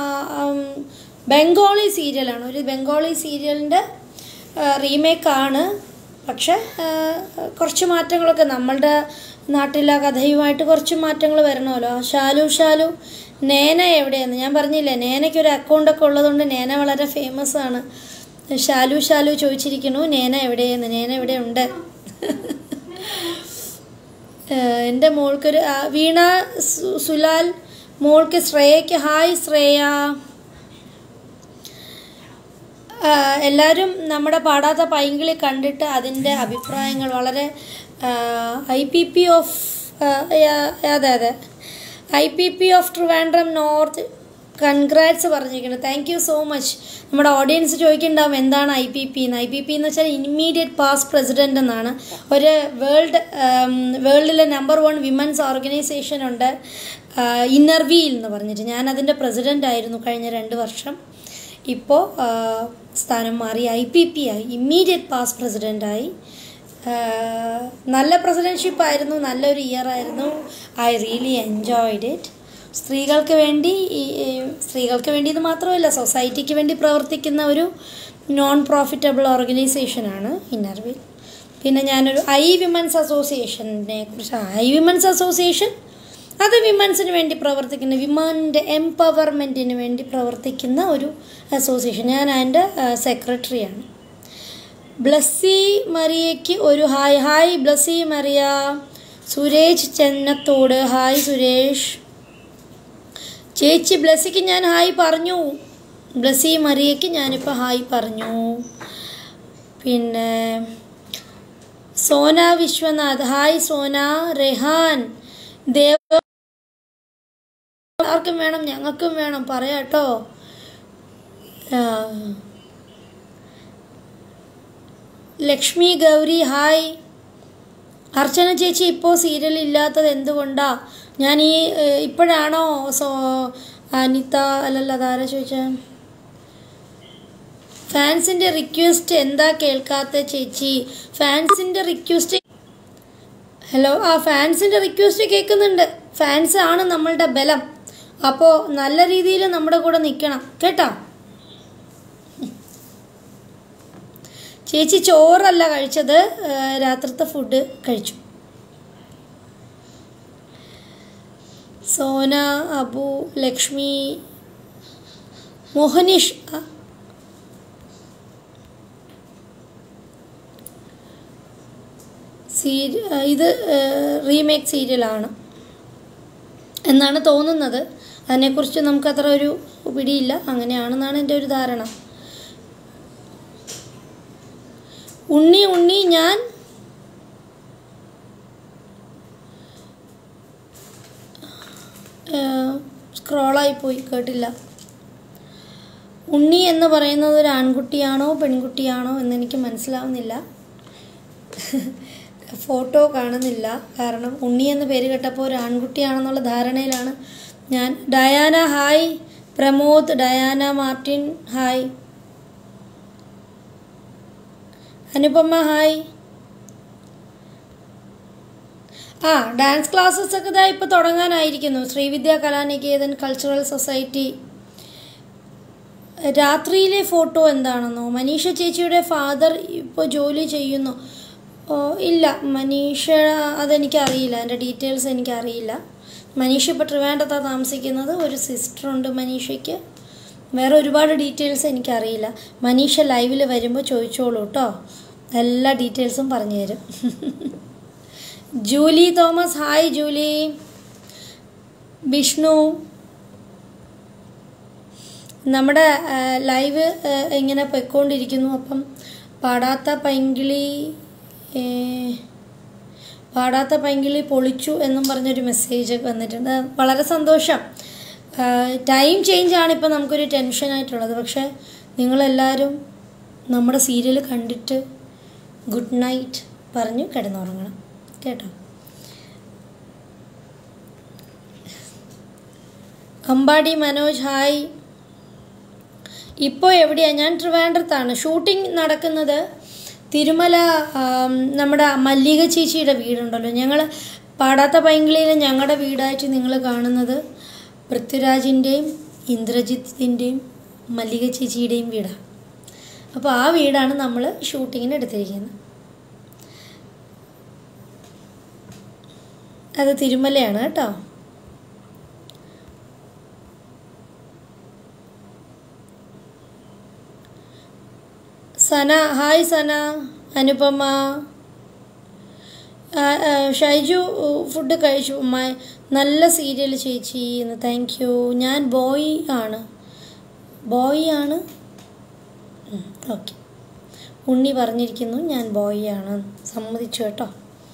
ബംഗാളി സീരിയലാണ് ഒരു ബംഗാളി സീരിയലിൻ്റെ റീമേക്കാണ് പക്ഷെ ആ, കുറച്ച് മാറ്റങ്ങളൊക്കെ നമ്മളുടെ നാട്ടിലെ കഥയുമായിട്ട് കുറച്ച് മാറ്റങ്ങൾ വരണമല്ലോ ഷാലു ഷാലു നേന എവിടെയാണ് ഞാൻ പറഞ്ഞില്ലേ നേനയ്ക്ക് ഒരു അക്കൗണ്ടൊക്കെ ഉള്ളതുകൊണ്ട് നേന വളരെ ഫേമസ് ആണ് ഷാലു ഷാലു ചോദിച്ചിരിക്കുന്നു നേന എവിടെയെന്ന് നേന എവിടെ ഉണ്ട് ഏഹ് എൻ്റെ മോൾക്കൊരു ആ, വീണ സു- സുലാൽ മോൾക്ക് ശ്രേയയ്ക്ക് ഹായ് ശ്രേയ ആ, എല്ലാവരും നമ്മുടെ പാടാത്ത പൈങ്കിളി കണ്ടിട്ട് അതിൻ്റെ അഭിപ്രായങ്ങൾ വളരെ ഐ പി പി ഓഫ് അതെ അതെ I P P of Trivandrum north congrats പറഞ്ഞിരിക്കുന്നത് താങ്ക് യു സോ മച്ച് നമ്മുടെ ഓഡിയൻസ് ചോദിക്കുന്നുണ്ടാവും എന്താണ് ഐ പി പി എന്ന് ഐ പി പി എന്ന് വെച്ചാൽ ഇമ്മീഡിയറ്റ് പാസ്റ്റ് പ്രസിഡൻ്റ് എന്നാണ് ഒരു വേൾഡ് വേൾഡിലെ നമ്പർ വൺ വിമൻസ് ഓർഗനൈസേഷൻ ഉണ്ട് ഇന്നർവിയിൽ എന്ന് പറഞ്ഞിട്ട് ഞാൻ അതിൻ്റെ പ്രസിഡൻ്റ് ആയിരുന്നു കഴിഞ്ഞ രണ്ട് വർഷം ഇപ്പോൾ സ്ഥാനം മാറി ഐ പി പി ആയി ഇമ്മീഡിയറ്റ് പാസ് പ്രസിഡൻ്റായി നല്ല പ്രസിഡൻഷിപ്പ് ആയിരുന്നു നല്ലൊരു ഇയർ ആയിരുന്നു ഐ റിയലി എൻജോയ്ഡ് ഇറ്റ് സ്ത്രീകൾക്ക് വേണ്ടി ഈ ഈ സ്ത്രീകൾക്ക് വേണ്ടി ഇത് മാത്രമല്ല സൊസൈറ്റിക്ക് വേണ്ടി പ്രവർത്തിക്കുന്ന ഒരു നോൺ പ്രോഫിറ്റബിൾ ഓർഗനൈസേഷനാണ് ഇന്നർവിൽ പിന്നെ ഞാനൊരു ഐ വിമൻസ് അസോസിയേഷനെ കുറിച്ച് ഐ വിമൻസ് അസോസിയേഷൻ അത് വിമൻസിന് വേണ്ടി പ്രവർത്തിക്കുന്ന വിമൻ്റെ എംപവർമെൻറ്റിന് വേണ്ടി പ്രവർത്തിക്കുന്ന ഒരു അസോസിയേഷൻ ഞാൻ അതിൻ്റെ സെക്രട്ടറിയാണ് ബ്ലസ്സി മറിയയ്ക്ക് ഒരു ഹായ് ഹായ് ബ്ലസ്സി മറിയ സുരേഷ് ചെന്നത്തോട് ഹായ് സുരേഷ് ചേച്ചി ബ്ലസ്സിക്ക് ഞാൻ ഹായ് പറഞ്ഞു ബ്ലസ്സി മറിയയ്ക്ക് ഞാനിപ്പോൾ ഹായ് പറഞ്ഞു പിന്നെ സോന വിശ്വനാഥ് ഹായ് സോന റെഹാൻ ദേവ ആർക്കും വേണം ഞങ്ങൾക്കും വേണം പറയാട്ടോ ആ. ലക്ഷ്മി ഗൗരി ഹായ് അർച്ചന ചേച്ചി ഇപ്പോൾ സീരിയൽ ഇല്ലാത്തത് എന്തുകൊണ്ടാ ഞാൻ ഈ ഏഹ്, ഇപ്പോഴാണോ സോ അനിത അല്ലല്ല അതാരാ ചോദിച്ചാൽ ഫാൻസിൻ്റെ റിക്വസ്റ്റ് എന്താ കേൾക്കാത്ത ചേച്ചി ഫാൻസിൻ്റെ റിക്വസ്റ്റ് ഹലോ ആ ഫാൻസിൻ്റെ റിക്വസ്റ്റ് കേൾക്കുന്നുണ്ട് ഫാൻസ് ആണ് നമ്മളുടെ ബലം അപ്പോൾ നല്ല രീതിയിൽ നമ്മുടെ കൂടെ നിൽക്കണം കേട്ടോ ചേച്ചി ചോറല്ല കഴിച്ചത് ആ, രാത്രിത്തെ ഫുഡ് കഴിച്ചു സോന അബു ലക്ഷ്മി മോഹനീഷ് ആ, സീരി ഇത് റീമേക്ക് സീരിയലാണ് എന്നാണ് തോന്നുന്നത് അതിനെക്കുറിച്ച് നമുക്ക് അത്ര ഒരു പിടിയില്ല അങ്ങനെയാണെന്നാണ് എൻ്റെ ഒരു ധാരണ ഉണ്ണി ഉണ്ണി ഞാൻ സ്ക്രോളായി പോയി കേട്ടില്ല ഉണ്ണി എന്ന് പറയുന്നത് ഒരു ആൺകുട്ടിയാണോ പെൺകുട്ടിയാണോ എന്നെനിക്ക് മനസ്സിലാവുന്നില്ല ഫോട്ടോ കാണുന്നില്ല കാരണം ഉണ്ണി എന്ന പേര് കേട്ടപ്പോൾ ഒരു ആൺകുട്ടിയാണെന്നുള്ള ധാരണയിലാണ് ഞാൻ Diana hi Pramod Diana Martin hi Anupama hi ആ ഡാൻസ് ക്ലാസ്സസ് ഒക്കെ ഇതാ ഇപ്പോൾ തുടങ്ങാനായിരിക്കുന്നു ശ്രീവിദ്യ കലാനികേതൻ കൾച്ചറൽ സൊസൈറ്റി രാത്രിയിലെ ഫോട്ടോ എന്താണെന്നോ മനീഷ ചേച്ചിയുടെ ഫാദർ ഇപ്പോൾ ജോലി ചെയ്യുന്നു ഓ ഇല്ല മനീഷ അതെനിക്കറിയില്ല എൻ്റെ ഡീറ്റെയിൽസ് എനിക്കറിയില്ല മനീഷ ഇപ്പോൾ ട്രിവാൻഡത്താണ് താമസിക്കുന്നത് ഒരു സിസ്റ്ററുണ്ട് മനീഷയ്ക്ക് വേറെ ഒരുപാട് ഡീറ്റെയിൽസ് എനിക്കറിയില്ല മനീഷ ലൈവിൽ വരുമ്പോൾ ചോദിച്ചോളൂ കേട്ടോ എല്ലാ ഡീറ്റെയിൽസും പറഞ്ഞു തരും Julie Thomas hi Julie Vishnu നമ്മുടെ ആ, ലൈവ് ആ, ഇങ്ങനെ പൊയ്ക്കൊണ്ടിരിക്കുന്നു അപ്പം പാടാത്ത പൈങ്കിളി ഏ, പാടാത്ത പൈങ്കിളി പൊളിച്ചു എന്നും പറഞ്ഞൊരു മെസ്സേജ് വന്നിട്ടുണ്ട് വളരെ സന്തോഷം ടൈം ചേഞ്ച് ആണ് ഇപ്പം നമുക്കൊരു ടെൻഷനായിട്ടുള്ളത് പക്ഷേ നിങ്ങളെല്ലാവരും നമ്മുടെ സീരിയൽ കണ്ടിട്ട് ഗുഡ് നൈറ്റ് പറഞ്ഞു കിടന്നുറങ്ങണം കേട്ടോ അമ്പാടി മനോജ് ഹായ് ഇപ്പോൾ എവിടെയാണ് ഞാൻ ട്രിവാൻഡ്രത്താണ് ഷൂട്ടിംഗ് നടക്കുന്നത് തിരുമല ആം, നമ്മുടെ മല്ലിക ചേച്ചിയുടെ വീടുണ്ടല്ലോ ഞങ്ങൾ പാടാത്ത പൈങ്കിളിയിലെ ഞങ്ങളുടെ വീടായിട്ട് നിങ്ങൾ കാണുന്നത് പൃഥ്വിരാജിൻ്റെയും ഇന്ദ്രജിത്തിൻ്റെയും മല്ലിക ചേച്ചിയുടെയും വീടാണ് അപ്പോൾ ആ വീടാണ് നമ്മൾ ഷൂട്ടിങ്ങിന് എടുത്തിരിക്കുന്നത് അത് തിരുമലയാണ് കേട്ടോ സന ഹായ് സന അനുപമ ആ, ആ, ഷൈജു ഫുഡ് കഴിച്ചു മ- നല്ല സീരിയൽ ചേച്ചി എന്ന് താങ്ക് യു ഞാൻ ബോയ് ആണ് ബോയ് ആണ് ഓക്കെ ഉണ്ണി പറഞ്ഞിരിക്കുന്നു ഞാൻ ബോയ് ആണ് സമ്മതിച്ചു കേട്ടോ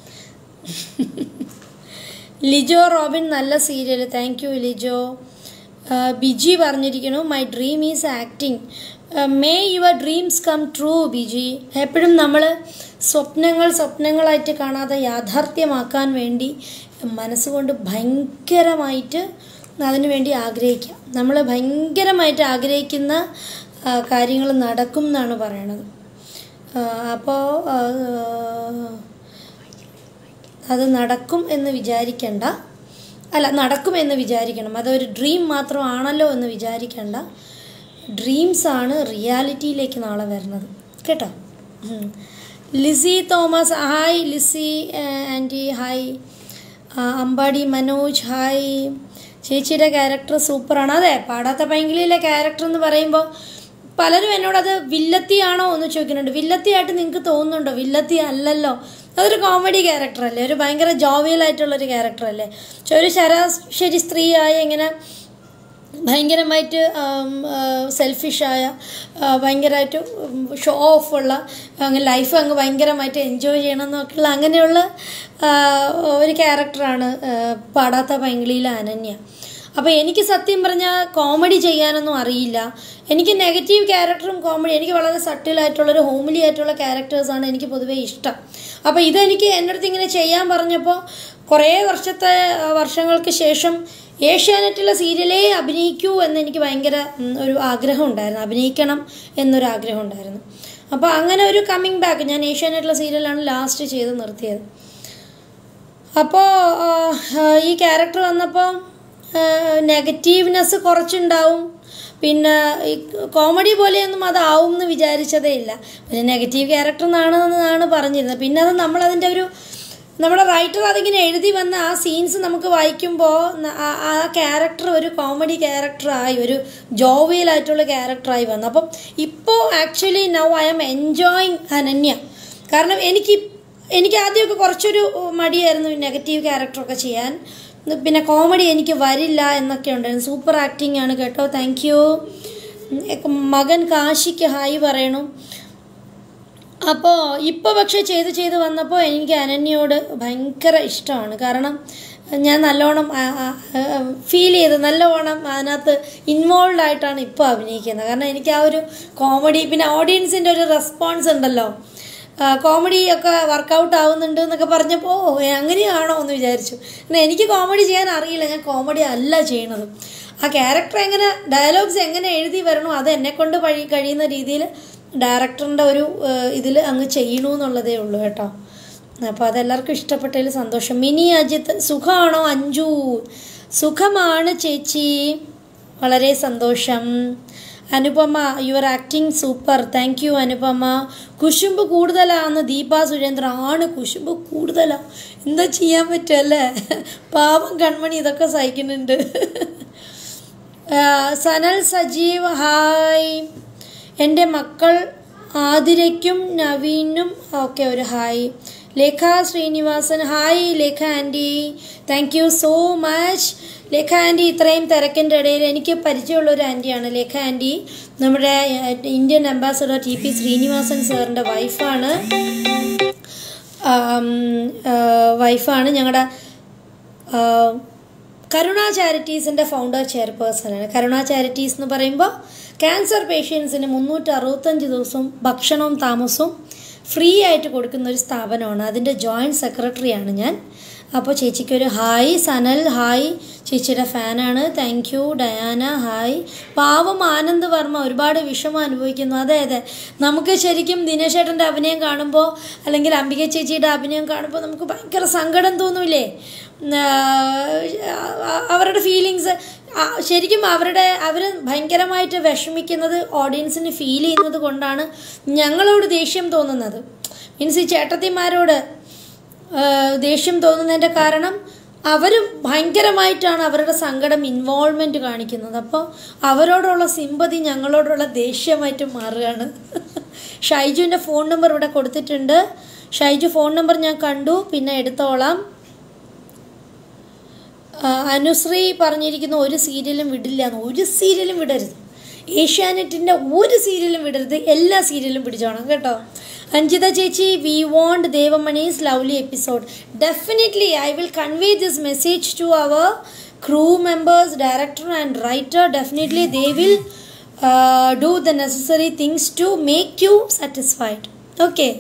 ലിജോ റോബിൻ നല്ല സീരിയൽ താങ്ക് യു ലിജോ ആ, ബിജി പറഞ്ഞിരിക്കുന്നു my dream is acting may your dreams come true Biji എപ്പോഴും നമ്മൾ സ്വപ്നങ്ങൾ സ്വപ്നങ്ങളായിട്ട് കാണാതെ യാഥാർത്ഥ്യമാക്കാൻ വേണ്ടി മനസ്സുകൊണ്ട് ഭയങ്കരമായിട്ട് അതിനു വേണ്ടി ആഗ്രഹിക്കുക നമ്മൾ ഭയങ്കരമായിട്ട് ആഗ്രഹിക്കുന്ന കാര്യങ്ങൾ നടക്കും എന്നാണ് പറയണത് അപ്പോൾ അത് നടക്കും എന്ന് വിചാരിക്കണ്ട അല്ല നടക്കുമെന്ന് വിചാരിക്കണം അതൊരു ഡ്രീം മാത്രമാണല്ലോ എന്ന് വിചാരിക്കണ്ട ഡ്രീംസ് ആണ് റിയാലിറ്റിയിലേക്ക് നാളെ വരുന്നത് കേട്ടോ ഉം. Lizzy Thomas hi Lizzy aunty hi ആ, അമ്പാടി മനോജ് ഹായ് ചേച്ചിയുടെ ക്യാരക്ടർ സൂപ്പറാണ് അതെ പാടാത്ത പൈങ്കിളിയിലെ ക്യാരക്ടർ എന്ന് പറയുമ്പോൾ പലരും എന്നോടത് വില്ലത്തിയാണോ എന്ന് ചോദിക്കുന്നുണ്ട് വില്ലത്തിയായിട്ട് നിങ്ങൾക്ക് തോന്നുന്നുണ്ടോ വില്ലത്തി അല്ലല്ലോ അതൊരു കോമഡി ക്യാരക്ടർ അല്ലേ ഒരു ഭയങ്കര ജോവിയൽ ആയിട്ടുള്ളൊരു ക്യാരക്ടർ അല്ലേ പക്ഷെ ഒരു ശരാശരി സ്ത്രീയായ ഇങ്ങനെ ഭയങ്കരമായിട്ട് സെൽഫിഷായ ഭയങ്കരമായിട്ട് ഷോ ഓഫ് ഉള്ള അങ്ങ് ലൈഫ് അങ്ങ് ഭയങ്കരമായിട്ട് എൻജോയ് ചെയ്യണം എന്നൊക്കെയുള്ള അങ്ങനെയുള്ള ആ, ഒരു ക്യാരക്ടറാണ് ആ, പാടാത്ത പൈങ്കിളിയിലെ അനന്യ അപ്പോൾ എനിക്ക് സത്യം പറഞ്ഞാൽ കോമഡി ചെയ്യാനൊന്നും അറിയില്ല എനിക്ക് നെഗറ്റീവ് ക്യാരക്ടറും കോമഡി എനിക്ക് വളരെ സട്ടിലായിട്ടുള്ളൊരു ഹോംലി ആയിട്ടുള്ള ക്യാരക്ടേഴ്സാണ് എനിക്ക് പൊതുവേ ഇഷ്ടം അപ്പോൾ ഇതെനിക്ക് എൻ്റെ അടുത്ത് ഇങ്ങനെ ചെയ്യാൻ പറഞ്ഞപ്പോൾ കുറേ വർഷത്തെ ആ, വർഷങ്ങൾക്ക് ശേഷം ഏഷ്യാനെറ്റിലെ സീരിയലേ അഭിനയിക്കൂ എന്ന് എനിക്ക് ഭയങ്കര ഉം, ഒരു ആഗ്രഹം ഉണ്ടായിരുന്നു അഭിനയിക്കണം എന്നൊരു ആഗ്രഹം ഉണ്ടായിരുന്നു അപ്പോൾ അങ്ങനെ ഒരു കമ്മിങ് ബാക്ക് ഞാൻ ഏഷ്യാനെറ്റിലെ സീരിയലാണ് ലാസ്റ്റ് ചെയ്ത് നിർത്തിയത് അപ്പോൾ ഈ ക്യാരക്ടർ വന്നപ്പോൾ നെഗറ്റീവ്നെസ് കുറച്ചുണ്ടാവും പിന്നെ ഈ കോമഡി പോലെയൊന്നും അതാവും എന്ന് വിചാരിച്ചതേ ഇല്ല പിന്നെ നെഗറ്റീവ് ക്യാരക്ടർ എന്നാണെന്നാണ് പറഞ്ഞിരുന്നത് പിന്നെ അത് നമ്മളതിൻ്റെ ഒരു നമ്മുടെ റൈറ്റർ അതിങ്ങനെ എഴുതി വന്ന ആ സീൻസ് നമുക്ക് വായിക്കുമ്പോൾ ആ ക്യാരക്ടർ ഒരു കോമഡി ക്യാരക്ടറായി ഒരു ജോവിയലായിട്ടുള്ള ക്യാരക്ടറായി വന്നു അപ്പം ഇപ്പോൾ actually now I am enjoying Ananya കാരണം എനിക്ക് എനിക്ക് ആദ്യമൊക്കെ കുറച്ചൊരു മടിയായിരുന്നു നെഗറ്റീവ് ക്യാരക്ടറൊക്കെ ചെയ്യാൻ പിന്നെ കോമഡി എനിക്ക് വരില്ല എന്നൊക്കെ ഉണ്ടായിരുന്നു സൂപ്പർ ആക്ടിങ് ആണ് കേട്ടോ താങ്ക് യു മകൻ കാശിക്ക് ഹായ് പറയണം അപ്പോൾ ഇപ്പോൾ പക്ഷേ ചെയ്ത് ചെയ്ത് വന്നപ്പോൾ എനിക്ക് അനന്യയോട് ഭയങ്കര ഇഷ്ടമാണ് കാരണം ഞാൻ നല്ലോണം ഫീൽ ചെയ്ത് നല്ലവണ്ണം അതിനകത്ത് ഇൻവോൾവ് ആയിട്ടാണ് ഇപ്പോൾ അഭിനയിക്കുന്നത് കാരണം എനിക്ക് ആ ഒരു കോമഡി പിന്നെ ഓഡിയൻസിൻ്റെ ഒരു റെസ്പോൺസ് ഉണ്ടല്ലോ കോമഡി ഒക്കെ വർക്കൗട്ട് ആവുന്നുണ്ട് എന്നൊക്കെ പറഞ്ഞപ്പോൾ ഓ അങ്ങനെയാണോ എന്ന് വിചാരിച്ചു എന്നാൽ എനിക്ക് കോമഡി ചെയ്യാൻ അറിയില്ല ഞാൻ കോമഡി അല്ല ചെയ്യണത് ആ ക്യാരക്ടർ എങ്ങനെ ഡയലോഗ്സ് എങ്ങനെ എഴുതി വരണോ അത് എന്നെക്കൊണ്ട് കഴി കഴിയുന്ന രീതിയിൽ ഡയറക്ടറിൻ്റെ ഒരു ഇതിൽ അങ്ങ് ചെയ്യണു എന്നുള്ളതേ ഉള്ളൂ കേട്ടോ അപ്പോൾ അതെല്ലാവർക്കും ഇഷ്ടപ്പെട്ടതിൽ സന്തോഷം മിനി അജിത്ത് സുഖമാണോ അഞ്ജു സുഖമാണ് ചേച്ചി വളരെ സന്തോഷം Anupama your acting super thank you Anupama കുശുമ്പ് കൂടുതലാണെന്ന് ദീപ സുരേന്ദ്രൻ ആണ് കുശുമ്പ് കൂടുതലാണ് എന്താ ചെയ്യാൻ പറ്റുമല്ലേ പാവം കൺമണി ഇതൊക്കെ സഹിക്കുന്നുണ്ട് സനൽ സജീവ് ഹായ് എൻ്റെ മക്കൾ ആതിരയ്ക്കും നവീനും ഒക്കെ ഒരു hi Lekha Srinivasan hi Lekha aunty thank you so much Lekha aunty ഇത്രയും തിരക്കിൻ്റെ ഇടയിൽ എനിക്ക് പരിചയമുള്ള ഒരു ആൻറ്റിയാണ് ലേഖ ആൻറ്റി നമ്മുടെ Indian ambassador T P Srinivasan സാറിൻ്റെ വൈഫാണ് വൈഫാണ് ഞങ്ങളുടെ കരുണ ചാരിറ്റീസിൻ്റെ ഫൗണ്ടർ ചെയർപേഴ്സണാണ് കരുണ ചാരിറ്റീസ് എന്ന് പറയുമ്പോൾ ക്യാൻസർ പേഷ്യൻസിന് മുന്നൂറ്റി അറുപത്തഞ്ച് ദിവസവും ഭക്ഷണവും താമസവും ഫ്രീ ആയിട്ട് കൊടുക്കുന്ന ഒരു സ്ഥാപനമാണ് അതിൻ്റെ ജോയിൻറ്റ് സെക്രട്ടറിയാണ് ഞാൻ അപ്പോൾ ചേച്ചിക്കൊരു ഹായ് സനൽ ഹായ് ചേച്ചിയുടെ ഫാനാണ് താങ്ക് യു ഡയാന ഹായ് പാവം ആനന്ദ് വർമ്മ ഒരുപാട് വിഷമം അനുഭവിക്കുന്നു അതെ അതെ നമുക്ക് ശരിക്കും ദിനേശേട്ടൻ്റെ അഭിനയം കാണുമ്പോൾ അല്ലെങ്കിൽ അംബിക ചേച്ചിയുടെ അഭിനയം കാണുമ്പോൾ നമുക്ക് ഭയങ്കര സങ്കടം തോന്നൂലേ അവരുടെ ഫീലിങ്സ് ശരിക്കും അവരുടെ അവർ ഭയങ്കരമായിട്ട് വിഷമിക്കുന്നത് ഓഡിയൻസിന് ഫീൽ ചെയ്യുന്നത് കൊണ്ടാണ് ഞങ്ങളോട് ദേഷ്യം തോന്നുന്നത് മീൻസ് ഈ ചേട്ടത്തിമാരോട് ദേഷ്യം തോന്നുന്നതിൻ്റെ കാരണം അവർ ഭയങ്കരമായിട്ടാണ് അവരുടെ സങ്കടം ഇൻവോൾവ്മെൻറ്റ് കാണിക്കുന്നത് അപ്പോൾ അവരോടുള്ള സിമ്പതി ഞങ്ങളോടുള്ള ദേഷ്യമായിട്ട് മാറുകയാണ് ഷൈജുവിൻ്റെ ഫോൺ നമ്പർ ഇവിടെ കൊടുത്തിട്ടുണ്ട് ഷൈജു ഫോൺ നമ്പർ ഞാൻ കണ്ടു പിന്നെ എടുത്തോളാം അനുശ്രീ പറഞ്ഞിരിക്കുന്ന ഒരു സീരിയലും വിടില്ല എന്ന് ഒരു സീരിയലും വിടരുത് ഏഷ്യാനെറ്റിൻ്റെ ഒരു സീരിയലും വിടരുത് എല്ലാ സീരിയലും പിടിച്ചോണം കേട്ടോ അഞ്ജിത ചേച്ചി we want Devamani's lovely episode definitely I will convey this message to our crew members director and writer definitely they will do the necessary things to make you satisfied okay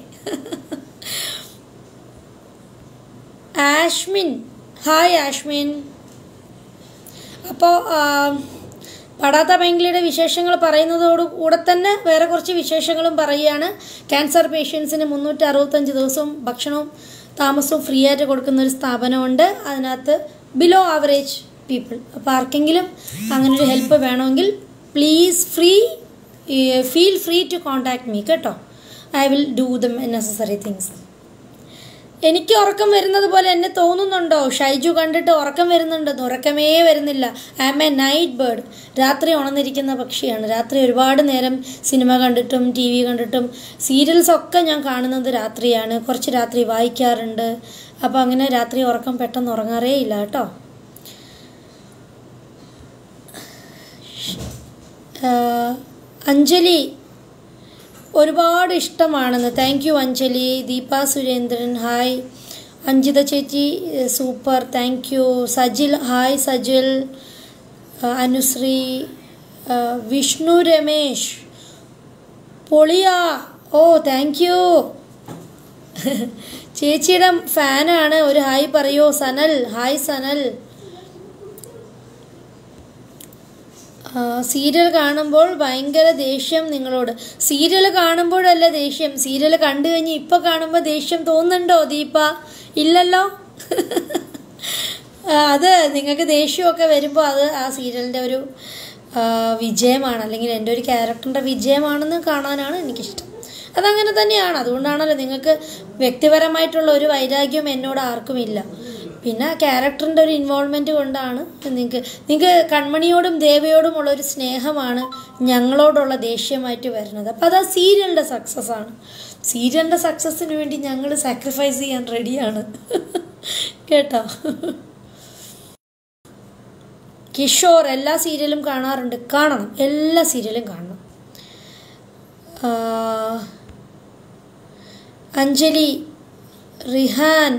Ashmin hi Ashmin അപ്പോൾ പടാത്ത ബംഗ്ലിയുടെ വിശേഷങ്ങൾ പറയുന്നതോട് കൂടെ തന്നെ വേറെ കുറച്ച് വിശേഷങ്ങളും പറയുകയാണ് ക്യാൻസർ പേഷ്യൻസിന് മുന്നൂറ്റി അറുപത്തഞ്ച് ദിവസവും ഭക്ഷണവും താമസവും ഫ്രീ ആയിട്ട് കൊടുക്കുന്ന ഒരു സ്ഥാപനമുണ്ട് അതിനകത്ത് ബിലോ ആവറേജ് പീപ്പിൾ അപ്പോൾ ആർക്കെങ്കിലും അങ്ങനെ ഒരു ഹെൽപ്പ് വേണമെങ്കിൽ please free feel free to contact me കേട്ടോ I will do the necessary things എനിക്ക് ഉറക്കം വരുന്നത് പോലെ എന്നെ തോന്നുന്നുണ്ടോ ഷൈജു കണ്ടിട്ട് ഉറക്കം വരുന്നുണ്ടെന്ന് ഉറക്കമേ വരുന്നില്ല I am a night bird രാത്രി ഉണർന്നിരിക്കുന്ന പക്ഷിയാണ് രാത്രി ഒരുപാട് നേരം സിനിമ കണ്ടിട്ടും ടി വി കണ്ടിട്ടും സീരിയൽസ് ഒക്കെ ഞാൻ കാണുന്നത് രാത്രിയാണ് കുറച്ച് രാത്രി വായിക്കാറുണ്ട് അപ്പോൾ അങ്ങനെ രാത്രി ഉറക്കം പെട്ടെന്ന് ഉറങ്ങാറേ ഇല്ല കേട്ടോ അഞ്ജലി ഒരുപാട് ഇഷ്ടമാണെന്ന് thank you Anjali Deepa Surendran hi Anjitha ചേച്ചി super thank you Sajil hi Sajil Anusree Vishnu Ramesh പൊളിയ ഓ താങ്ക് യു ചേച്ചിയുടെ ഫാനാണ് ഒരു ഹായ് പറയൂ സനൽ ഹായ് സനൽ സീരിയൽ കാണുമ്പോൾ ഭയങ്കര ദേഷ്യം നിങ്ങളോട് സീരിയൽ കാണുമ്പോഴല്ല ദേഷ്യം സീരിയൽ കണ്ടു കഴിഞ്ഞ് ഇപ്പോൾ കാണുമ്പോൾ ദേഷ്യം തോന്നുന്നുണ്ടോ ദീപ ഇല്ലല്ലോ ആ, അത് നിങ്ങൾക്ക് ദേഷ്യമൊക്കെ വരുമ്പോൾ അത് ആ സീരിയലിൻ്റെ ഒരു ആ, വിജയമാണ് അല്ലെങ്കിൽ എൻ്റെ ഒരു ക്യാരക്ടറിൻ്റെ വിജയമാണെന്ന് കാണാനാണ് എനിക്കിഷ്ടം അതങ്ങനെ തന്നെയാണ് അതുകൊണ്ടാണല്ലോ നിങ്ങൾക്ക് വ്യക്തിപരമായിട്ടുള്ള ഒരു വൈരാഗ്യം എന്നോട് ആർക്കുമില്ല പിന്നെ ക്യാരക്ടറിൻ്റെ ഒരു ഇൻവോൾവ്മെൻറ്റ് കൊണ്ടാണ് നിങ്ങൾക്ക് നിങ്ങൾക്ക് കൺമണിയോടും ദേവയോടുമുള്ള ഒരു സ്നേഹമാണ് ഞങ്ങളോടുള്ള ദേഷ്യമായിട്ട് വരുന്നത് അപ്പോൾ അത് ആ സീരിയലിൻ്റെ സക്സസ് ആണ് സീരിയലിൻ്റെ സക്സസ്സിന് വേണ്ടി ഞങ്ങൾ സാക്രിഫൈസ് ചെയ്യാൻ റെഡിയാണ് കേട്ടോ കിഷോർ എല്ലാ സീരിയലും കാണാറുണ്ട് കാണണം എല്ലാ സീരിയലും കാണണം ആ, അഞ്ജലി റിഹാൻ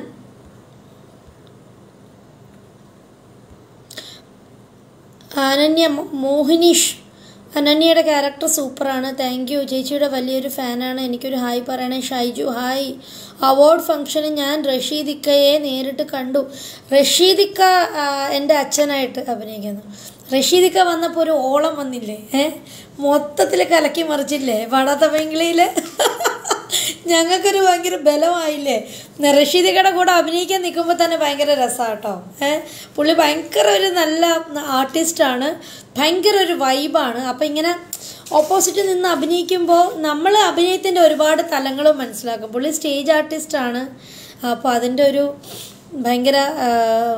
അനന്യ മോ- മോഹിനീഷ് അനന്യയുടെ ക്യാരക്ടർ സൂപ്പറാണ് താങ്ക് യു ചേച്ചിയുടെ വലിയൊരു ഫാനാണ് എനിക്കൊരു ഹായ് പറയണേ ഷൈജു ഹായ് അവാർഡ് ഫംഗ്ഷന് ഞാൻ റഷീദിക്കയെ നേരിട്ട് കണ്ടു റഷീദിക്ക ആ, എൻ്റെ അച്ഛനായിട്ട് അഭിനയിക്കുന്നു റഷീദിക്ക വന്നപ്പോൾ ഒരു ഓളം വന്നില്ലേ ഏ മൊത്തത്തിൽ കലക്കി മറിച്ചില്ലേ വടാത്ത പെങ്കിളിയിൽ ഞങ്ങൾക്കൊരു ഭയങ്കര ബലമായില്ലേ റഷീദിക്കയുടെ കൂടെ അഭിനയിക്കാൻ നിൽക്കുമ്പോൾ തന്നെ ഭയങ്കര രസമാണ് കേട്ടോ ഏഹ് പുള്ളി ഭയങ്കര ഒരു നല്ല ആർട്ടിസ്റ്റാണ് ഭയങ്കര ഒരു വൈബാണ് അപ്പം ഇങ്ങനെ ഓപ്പോസിറ്റ് നിന്ന് അഭിനയിക്കുമ്പോൾ നമ്മൾ അഭിനയത്തിൻ്റെ ഒരുപാട് തലങ്ങളും മനസ്സിലാക്കും പുള്ളി സ്റ്റേജ് ആർട്ടിസ്റ്റാണ് അപ്പോൾ അതിൻ്റെ ഒരു ഭയങ്കര ആ,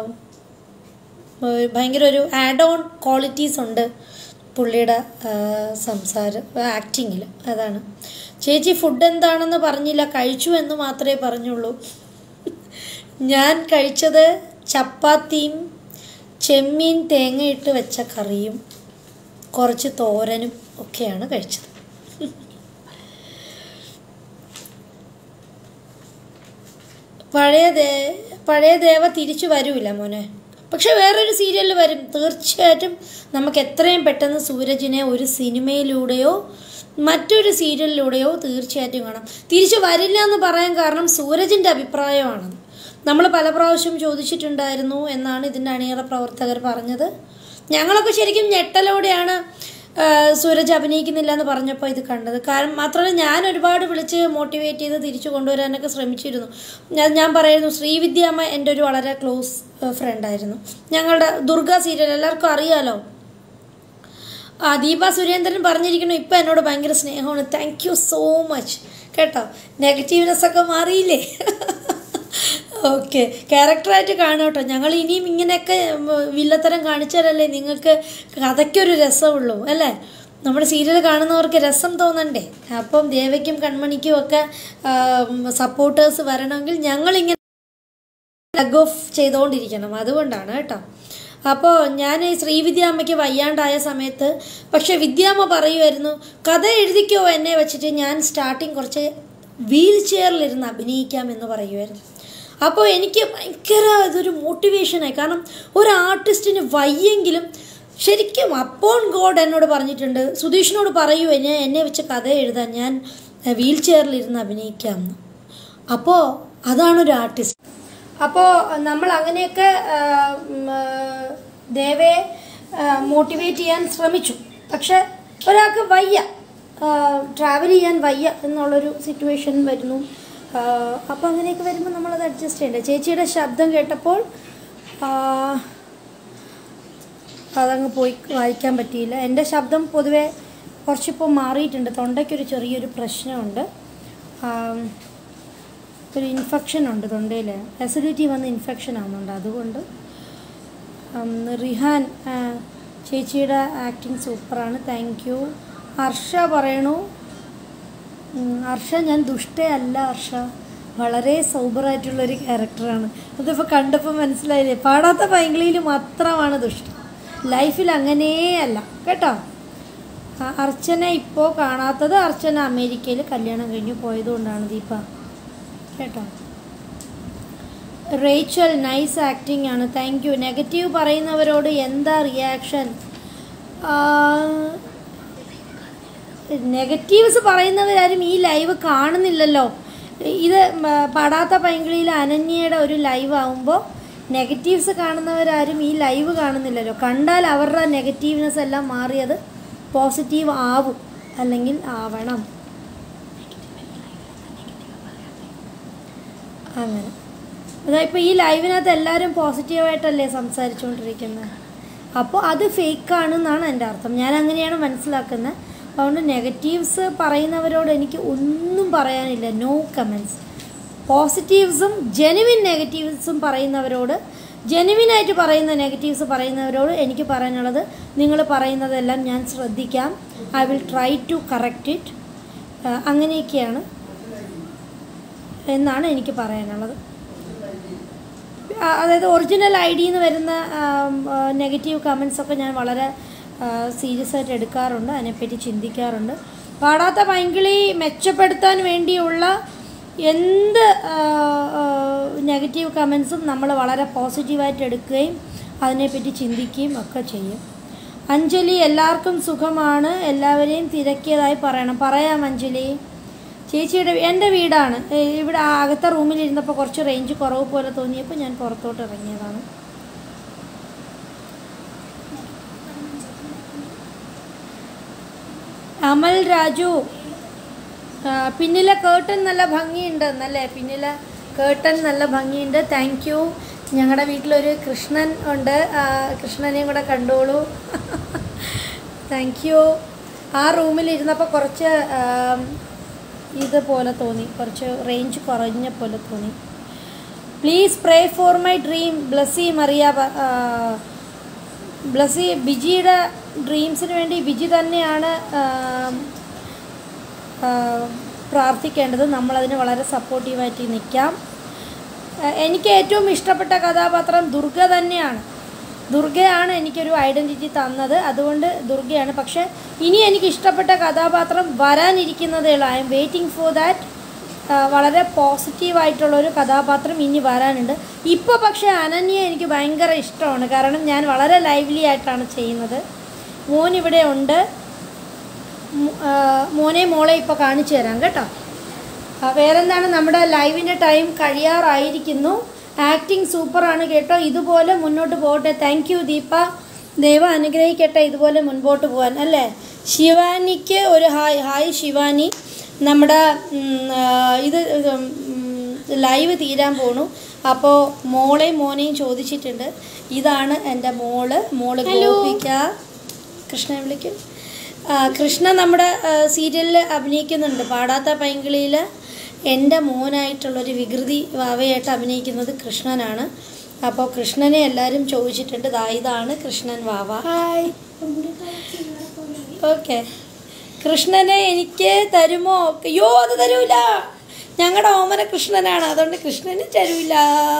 ഒരു ഭയങ്കര ഒരു ആഡ് ഓൺ ക്വാളിറ്റീസ് ഉണ്ട് പുള്ളിയുടെ ആ, സംസാരം ആക്ടിങ്ങിൽ അതാണ് ചേച്ചി ഫുഡ് എന്താണെന്ന് പറഞ്ഞില്ല കഴിച്ചു എന്ന് മാത്രമേ പറഞ്ഞുള്ളൂ ഞാൻ കഴിച്ചത് ചപ്പാത്തിയും ചെമ്മീൻ തേങ്ങയിട്ട് വെച്ച കറിയും കുറച്ച് തോരനും ഒക്കെയാണ് കഴിച്ചത് പഴയ ദേ പഴയ ദേവ തിരിച്ചു വരൂല മോനെ പക്ഷെ വേറൊരു സീരിയലിൽ വരും തീർച്ചയായിട്ടും നമുക്ക് എത്രയും പെട്ടെന്ന് സൂരജിനെ ഒരു സിനിമയിലൂടെയോ മറ്റൊരു സീരിയലിലൂടെയോ തീർച്ചയായിട്ടും കാണാം തിരിച്ചു വരില്ല എന്ന് പറയാൻ കാരണം സൂരജിൻ്റെ അഭിപ്രായമാണ് നമ്മൾ പല പ്രാവശ്യം ചോദിച്ചിട്ടുണ്ടായിരുന്നു എന്നാണ് ഇതിൻ്റെ അണിയറ പ്രവർത്തകർ പറഞ്ഞത് ഞങ്ങളൊക്കെ ശരിക്കും ഞെട്ടലോടെയാണ് ആ, സൂരജ് അഭിനയിക്കുന്നില്ല എന്ന് പറഞ്ഞപ്പോൾ ഇത് കണ്ടത് കാരണം മാത്രമല്ല ഞാൻ ഒരുപാട് വിളിച്ച് മോട്ടിവേറ്റ് ചെയ്ത് തിരിച്ചു കൊണ്ടുവരാനൊക്കെ ശ്രമിച്ചിരുന്നു ഞാൻ ഞാൻ പറയുന്നു ശ്രീവിദ്യാമ്മ എൻ്റെ ഒരു വളരെ ക്ലോസ് ഫ്രണ്ടായിരുന്നു ഞങ്ങളുടെ ദുർഗ സീരിയൽ എല്ലാവർക്കും അറിയാലോ ആ ദീപ സുരേന്ദ്രൻ പറഞ്ഞിരിക്കുന്നു ഇപ്പം എന്നോട് ഭയങ്കര സ്നേഹമാണ് താങ്ക് യു സോ മച്ച് കേട്ടോ നെഗറ്റീവ്നെസ് ഒക്കെ മാറിയില്ലേ ഓക്കെ ക്യാരക്ടറായിട്ട് കാണും കേട്ടോ ഞങ്ങൾ ഇനിയും ഇങ്ങനെയൊക്കെ ഉം, വില്ലത്തരം കാണിച്ചാലല്ലേ നിങ്ങൾക്ക് കഥയ്ക്കൊരു രസമുള്ളൂ അല്ലേ നമ്മുടെ സീരിയൽ കാണുന്നവർക്ക് രസം തോന്നണ്ടേ അപ്പം ദേവയ്ക്കും കൺമണിക്കും ഒക്കെ സപ്പോർട്ടേഴ്സ് വരണമെങ്കിൽ ഞങ്ങളിങ്ങനെ ലഗ് ഓഫ് ചെയ്തുകൊണ്ടിരിക്കണം അതുകൊണ്ടാണ് കേട്ടോ അപ്പോൾ ഞാൻ ഈ ശ്രീവിദ്യാമ്മയ്ക്ക് വയ്യാണ്ടായ സമയത്ത് പക്ഷേ വിദ്യാമ്മ പറയുമായിരുന്നു കഥ എഴുതിക്കോ എന്നെ വെച്ചിട്ട് ഞാൻ സ്റ്റാർട്ടിങ് കുറച്ച് വീൽ ചെയറിലിരുന്ന് അഭിനയിക്കാം എന്ന് പറയുമായിരുന്നു അപ്പോൾ എനിക്ക് ഭയങ്കര ഇതൊരു മോട്ടിവേഷനായി കാരണം ഒരു ആർട്ടിസ്റ്റിന് വയ്യെങ്കിലും ശരിക്കും അപ്പോൺ ഗോഡ് എന്നോട് പറഞ്ഞിട്ടുണ്ട് സുധീഷിനോട് പറയൂ എന്നെ എന്നെ വെച്ച് കഥ എഴുതാൻ ഞാൻ വീൽ ചെയറിലിരുന്ന് അഭിനയിക്കാമെന്ന് അപ്പോൾ അതാണൊരു ആർട്ടിസ്റ്റ് അപ്പോൾ നമ്മൾ അങ്ങനെയൊക്കെ ആ, ഉം, ആ, ദേവയെ മോട്ടിവേറ്റ് ചെയ്യാൻ ശ്രമിച്ചു പക്ഷെ ഒരാൾക്ക് വയ്യ ട്രാവൽ ചെയ്യാൻ വയ്യ എന്നുള്ളൊരു സിറ്റുവേഷൻ വരുന്നു അപ്പോൾ അങ്ങനെയൊക്കെ വരുമ്പോൾ നമ്മളത് അഡ്ജസ്റ്റ് ചെയ്യണ്ടേ ചേച്ചിയുടെ ശബ്ദം കേട്ടപ്പോൾ ആ, അതങ്ങ് പോയി വായിക്കാൻ പറ്റിയില്ല എൻ്റെ ശബ്ദം പൊതുവെ കുറച്ചിപ്പോൾ മാറിയിട്ടുണ്ട് തൊണ്ടയ്ക്കൊരു ചെറിയൊരു പ്രശ്നമുണ്ട് ആം, ഒരു ഇൻഫെക്ഷൻ ഉണ്ട് തൊണ്ടയിൽ അസിഡിറ്റി വന്ന് ഇൻഫെക്ഷൻ ആവുന്നുണ്ട് അതുകൊണ്ട് ഉം, റിഹാൻ ആ, ചേച്ചിയുടെ ആക്ടിങ് സൂപ്പറാണ് താങ്ക് യു ഹർഷ പറയണു ഉം, ഹർഷ ഞാൻ ദുഷ്ടയല്ല ഹർഷ വളരെ സൗബറായിട്ടുള്ളൊരു ക്യാരക്ടറാണ് അതിപ്പോൾ കണ്ടപ്പോൾ മനസ്സിലായില്ലേ പാടാത്ത പൈങ്കിളിയിൽ മാത്രമാണ് ദുഷ്ടം ലൈഫിൽ അങ്ങനെയല്ല കേട്ടോ ആ, അർച്ചന ഇപ്പോൾ കാണാത്തത് അർച്ചന അമേരിക്കയിൽ കല്യാണം കഴിഞ്ഞ് പോയതുകൊണ്ടാണ് ദീപ കേട്ടോ റേച്ചൽ നൈസ് ആക്ടിംഗ് ആണ് താങ്ക് യു നെഗറ്റീവ് പറയുന്നവരോട് എന്താ റിയാക്ഷൻ നെഗറ്റീവ്സ് പറയുന്നവരാരും ഈ ലൈവ് കാണുന്നില്ലല്ലോ ഇത് മ, പാടാത്ത പൈങ്കിളിയിൽ അനന്യയുടെ ഒരു ലൈവ് ആവുമ്പോൾ നെഗറ്റീവ്സ് കാണുന്നവരാരും ഈ ലൈവ് കാണുന്നില്ലല്ലോ കണ്ടാൽ അവരുടെ നെഗറ്റീവ്നെസ് എല്ലാം മാറിയത് പോസിറ്റീവ് ആവും അല്ലെങ്കിൽ ആവണം അങ്ങനെ അതായത് ഇപ്പോൾ ഈ ലൈവിനകത്ത് എല്ലാവരും പോസിറ്റീവായിട്ടല്ലേ സംസാരിച്ചുകൊണ്ടിരിക്കുന്നത് അപ്പോൾ അത് ഫേക്കാണെന്നാണ് എൻ്റെ അർത്ഥം ഞാൻ അങ്ങനെയാണ് മനസ്സിലാക്കുന്നത് അതുകൊണ്ട് നെഗറ്റീവ്സ് പറയുന്നവരോട് എനിക്ക് ഒന്നും പറയാനില്ല നോ കമൻസ് പോസിറ്റീവ്സും ജെനുവിൻ നെഗറ്റീവ്സും പറയുന്നവരോട് ജെനുവിനായിട്ട് പറയുന്ന നെഗറ്റീവ്സ് പറയുന്നവരോട് എനിക്ക് പറയാനുള്ളത് നിങ്ങൾ പറയുന്നതെല്ലാം ഞാൻ ശ്രദ്ധിക്കാം I will try to correct it അങ്ങനെയൊക്കെയാണ് എന്നാണ് എനിക്ക് പറയാനുള്ളത് ആ, അതായത് ഒറിജിനൽ ഐ ഡിയിൽ നിന്ന് വരുന്ന നെഗറ്റീവ് കമൻസ് ഒക്കെ ഞാൻ വളരെ സീരിയസ് ആയിട്ട് എടുക്കാറുണ്ട് അതിനെപ്പറ്റി ചിന്തിക്കാറുണ്ട് പാടാത്ത പൈങ്കിളി മെച്ചപ്പെടുത്താൻ വേണ്ടിയുള്ള എന്ത് നെഗറ്റീവ് കമൻസും നമ്മൾ വളരെ പോസിറ്റീവായിട്ട് എടുക്കുകയും അതിനെപ്പറ്റി ചിന്തിക്കുകയും ഒക്കെ ചെയ്യും അഞ്ജലി എല്ലാവർക്കും സുഖമാണ് എല്ലാവരെയും തിരക്കിയതായി പറയണം പറയാം അഞ്ജലി ചേച്ചിയുടെ എൻ്റെ വീടാണ് ഏ, ഇവിടെ ആ അകത്തെ റൂമിൽ ഇരുന്നപ്പോൾ കുറച്ച് റേഞ്ച് കുറവ് പോലെ തോന്നിയപ്പോൾ ഞാൻ പുറത്തോട്ട് ഇറങ്ങിയതാണ് അമൽ രാജു ആ, പിന്നിലെ കേട്ടൻ നല്ല ഭംഗിയുണ്ട് എന്നല്ലേ പിന്നിലെ കേട്ടൻ നല്ല ഭംഗിയുണ്ട് താങ്ക് യു ഞങ്ങളുടെ വീട്ടിലൊരു കൃഷ്ണൻ ഉണ്ട് ആ, കൃഷ്ണനെയും കൂടെ കണ്ടോളൂ താങ്ക് യു ആ റൂമിൽ ഇരുന്നപ്പോൾ കുറച്ച് ആം, ഇതുപോലെ തോന്നി കുറച്ച് റേഞ്ച് കുറഞ്ഞ പോലെ തോന്നി please pray for my dream Blessy Mariya പ- ആ, ബ്ലസ്സി ബിജിയുടെ ഡ്രീംസിന് വേണ്ടി ബിജി തന്നെയാണ് ആം, ആ, പ്രാർത്ഥിക്കേണ്ടത് നമ്മളതിന് വളരെ സപ്പോർട്ടീവായിട്ട് നിൽക്കാം ആ, എനിക്ക് ഏറ്റവും ഇഷ്ടപ്പെട്ട കഥാപാത്രം ദുർഗ തന്നെയാണ് ദുർഗയാണ് എനിക്കൊരു ഐഡൻറ്റിറ്റി തന്നത് അതുകൊണ്ട് ദുർഗയാണ് പക്ഷേ ഇനി എനിക്ക് ഇഷ്ടപ്പെട്ട കഥാപാത്രം വരാനിരിക്കുന്നതേ ഉള്ളൂ I am waiting for that വളരെ പോസിറ്റീവായിട്ടുള്ളൊരു കഥാപാത്രം ഇനി വരാനുണ്ട് ഇപ്പോൾ പക്ഷേ അനന്യ എനിക്ക് ഭയങ്കര ഇഷ്ടമാണ് കാരണം ഞാൻ വളരെ ലൈവ്ലി ആയിട്ടാണ് ചെയ്യുന്നത് മോൻ ഇവിടെ ഉണ്ട് മോ- ആ, മോനെ മോളെ ഇപ്പോൾ കാണിച്ചു തരാം കേട്ടോ ആ, വേറെന്താണ് നമ്മുടെ ലൈവിൻ്റെ ടൈം കഴിയാറായിരിക്കുന്നു ആക്ടിങ് സൂപ്പറാണ് കേട്ടോ ഇതുപോലെ മുന്നോട്ട് പോകട്ടെ താങ്ക് യു ദീപ ദൈവം അനുഗ്രഹിക്കട്ടെ ഇതുപോലെ മുൻപോട്ട് പോകാൻ അല്ലേ ശിവാനിക്ക് ഒരു ഹായ് ഹായ് ശിവാനി നമ്മുടെ ഉം, ആ, ഇത് ഉം, ലൈവ് തീരാൻ പോണു അപ്പോൾ മോളെയും മോനെയും ചോദിച്ചിട്ടുണ്ട് ഇതാണ് എൻ്റെ മോള് മോള് ഗോപിക കൃഷ്ണനെ വിളിക്കും ആ, കൃഷ്ണ നമ്മുടെ സീരിയലിൽ അഭിനയിക്കുന്നുണ്ട് പാടാത്ത പൈങ്കിളിയിൽ എൻ്റെ മോനായിട്ടുള്ളൊരു വികൃതി വാവയായിട്ട് അഭിനയിക്കുന്നത് കൃഷ്ണനാണ് അപ്പോൾ കൃഷ്ണനെ എല്ലാവരും ചോദിച്ചിട്ടുണ്ട് ദാ ഇതാണ് കൃഷ്ണൻ വാവ ഹായ് ഓക്കെ കൃഷ്ണനെ എനിക്ക് തരുമോ അയ്യോ അത് തരൂല ഞങ്ങളുടെ ഓമന കൃഷ്ണനാണ് അതുകൊണ്ട് കൃഷ്ണന് തരൂല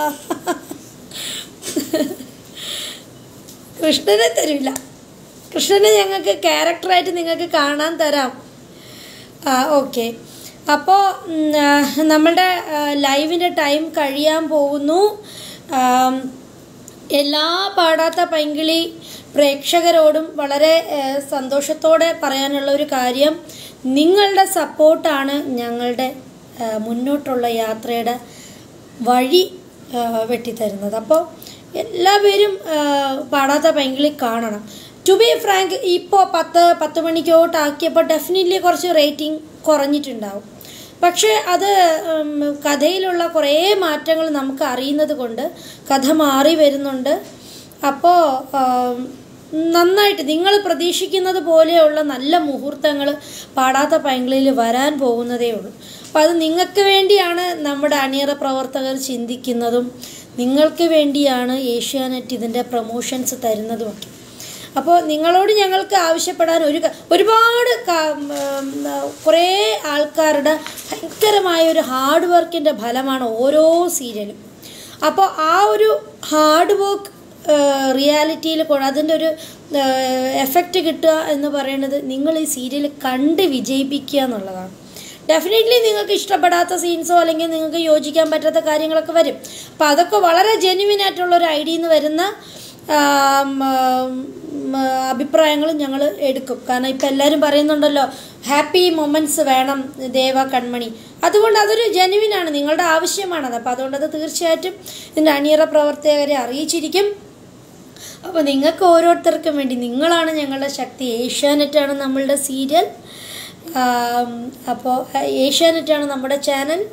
കൃഷ്ണനെ തരൂല കൃഷ്ണനെ ഞങ്ങൾക്ക് ക്യാരക്ടറായിട്ട് നിങ്ങൾക്ക് കാണാൻ തരാം ആ ഓക്കെ അപ്പോൾ നമ്മളുടെ ലൈവിൻ്റെ ടൈം കഴിയാൻ പോകുന്നു ആം, എല്ലാ പാടാത്ത പൈങ്കിളി പ്രേക്ഷകരോടും വളരെ ഏഹ്, സന്തോഷത്തോടെ പറയാനുള്ള ഒരു കാര്യം നിങ്ങളുടെ സപ്പോർട്ടാണ് ഞങ്ങളുടെ ഏഹ്, മുന്നോട്ടുള്ള യാത്രയുടെ വഴി ഏഹ്, വെട്ടിത്തരുന്നത് അപ്പോൾ എല്ലാവരും ഏഹ്, പാടാത്ത പൈങ്കിളി കാണണം ടു ബി ഫ്രാങ്ക് ഇപ്പോൾ പത്ത് പത്ത് മണിക്കോട്ടാക്കിയപ്പോൾ ഡെഫിനറ്റ്ലി കുറച്ച് റേറ്റിംഗ് കുറഞ്ഞിട്ടുണ്ടാവും പക്ഷേ അത് ഉം, കഥയിലുള്ള കുറേ മാറ്റങ്ങൾ നമുക്ക് അറിയുന്നത് കൊണ്ട് കഥ മാറി വരുന്നുണ്ട് അപ്പോൾ നന്നായിട്ട് നിങ്ങൾ പ്രതീക്ഷിക്കുന്നത് പോലെയുള്ള നല്ല മുഹൂർത്തങ്ങൾ പാടാത്ത പൈങ്കിളിൽ വരാൻ പോകുന്നതേ ഉള്ളൂ അപ്പോൾ അത് നിങ്ങൾക്ക് വേണ്ടിയാണ് നമ്മുടെ അണിയറ പ്രവർത്തകർ ചിന്തിക്കുന്നതും നിങ്ങൾക്ക് വേണ്ടിയാണ് ഏഷ്യാനെറ്റ് ഇതിൻ്റെ പ്രൊമോഷൻസ് തരുന്നതുമൊക്കെ അപ്പോൾ നിങ്ങളോട് ഞങ്ങൾക്ക് ആവശ്യപ്പെടാൻ ഒരു ക- ഒരുപാട് ക- ഉം, കുറേ ആൾക്കാരുടെ ഭയങ്കരമായ ഒരു ഹാർഡ് വർക്കിൻ്റെ ഫലമാണ് ഓരോ സീരിയലും അപ്പോൾ ആ ഒരു ഹാർഡ് വർക്ക് റിയാലിറ്റിയിൽ കൊണ്ട് അതിൻ്റെ ഒരു എഫക്റ്റ് കിട്ടുക എന്ന് പറയുന്നത് നിങ്ങൾ ഈ സീരിയൽ കണ്ട് വിജയിപ്പിക്കുക എന്നുള്ളതാണ് ഡെഫിനറ്റ്ലി നിങ്ങൾക്ക് ഇഷ്ടപ്പെടാത്ത സീൻസോ അല്ലെങ്കിൽ നിങ്ങൾക്ക് യോജിക്കാൻ പറ്റാത്ത കാര്യങ്ങളൊക്കെ വരും അപ്പോൾ അതൊക്കെ വളരെ ജെന്യുവിൻ ആയിട്ടുള്ള ഒരു ഐഡിയിൽ നിന്ന് വരുന്ന ആം, ആം, അഭിപ്രായങ്ങളും ഞങ്ങൾ എടുക്കും കാരണം ഇപ്പം എല്ലാവരും പറയുന്നുണ്ടല്ലോ ഹാപ്പി മൊമെൻറ്റ്സ് വേണം ദേവ കൺമണി അതുകൊണ്ട് അതൊരു ജെനുവിനാണ് നിങ്ങളുടെ ആവശ്യമാണത് അപ്പോൾ അതുകൊണ്ട് അത് തീർച്ചയായിട്ടും ഇതിൻ്റെ അണിയറ പ്രവർത്തകരെ അറിയിച്ചിരിക്കും അപ്പോൾ നിങ്ങൾക്ക് ഓരോരുത്തർക്കും വേണ്ടി നിങ്ങളാണ് ഞങ്ങളുടെ ശക്തി ഏഷ്യാനെറ്റാണ് നമ്മളുടെ സീരിയൽ അപ്പോൾ ഏഷ്യാനെറ്റാണ് നമ്മുടെ ചാനൽ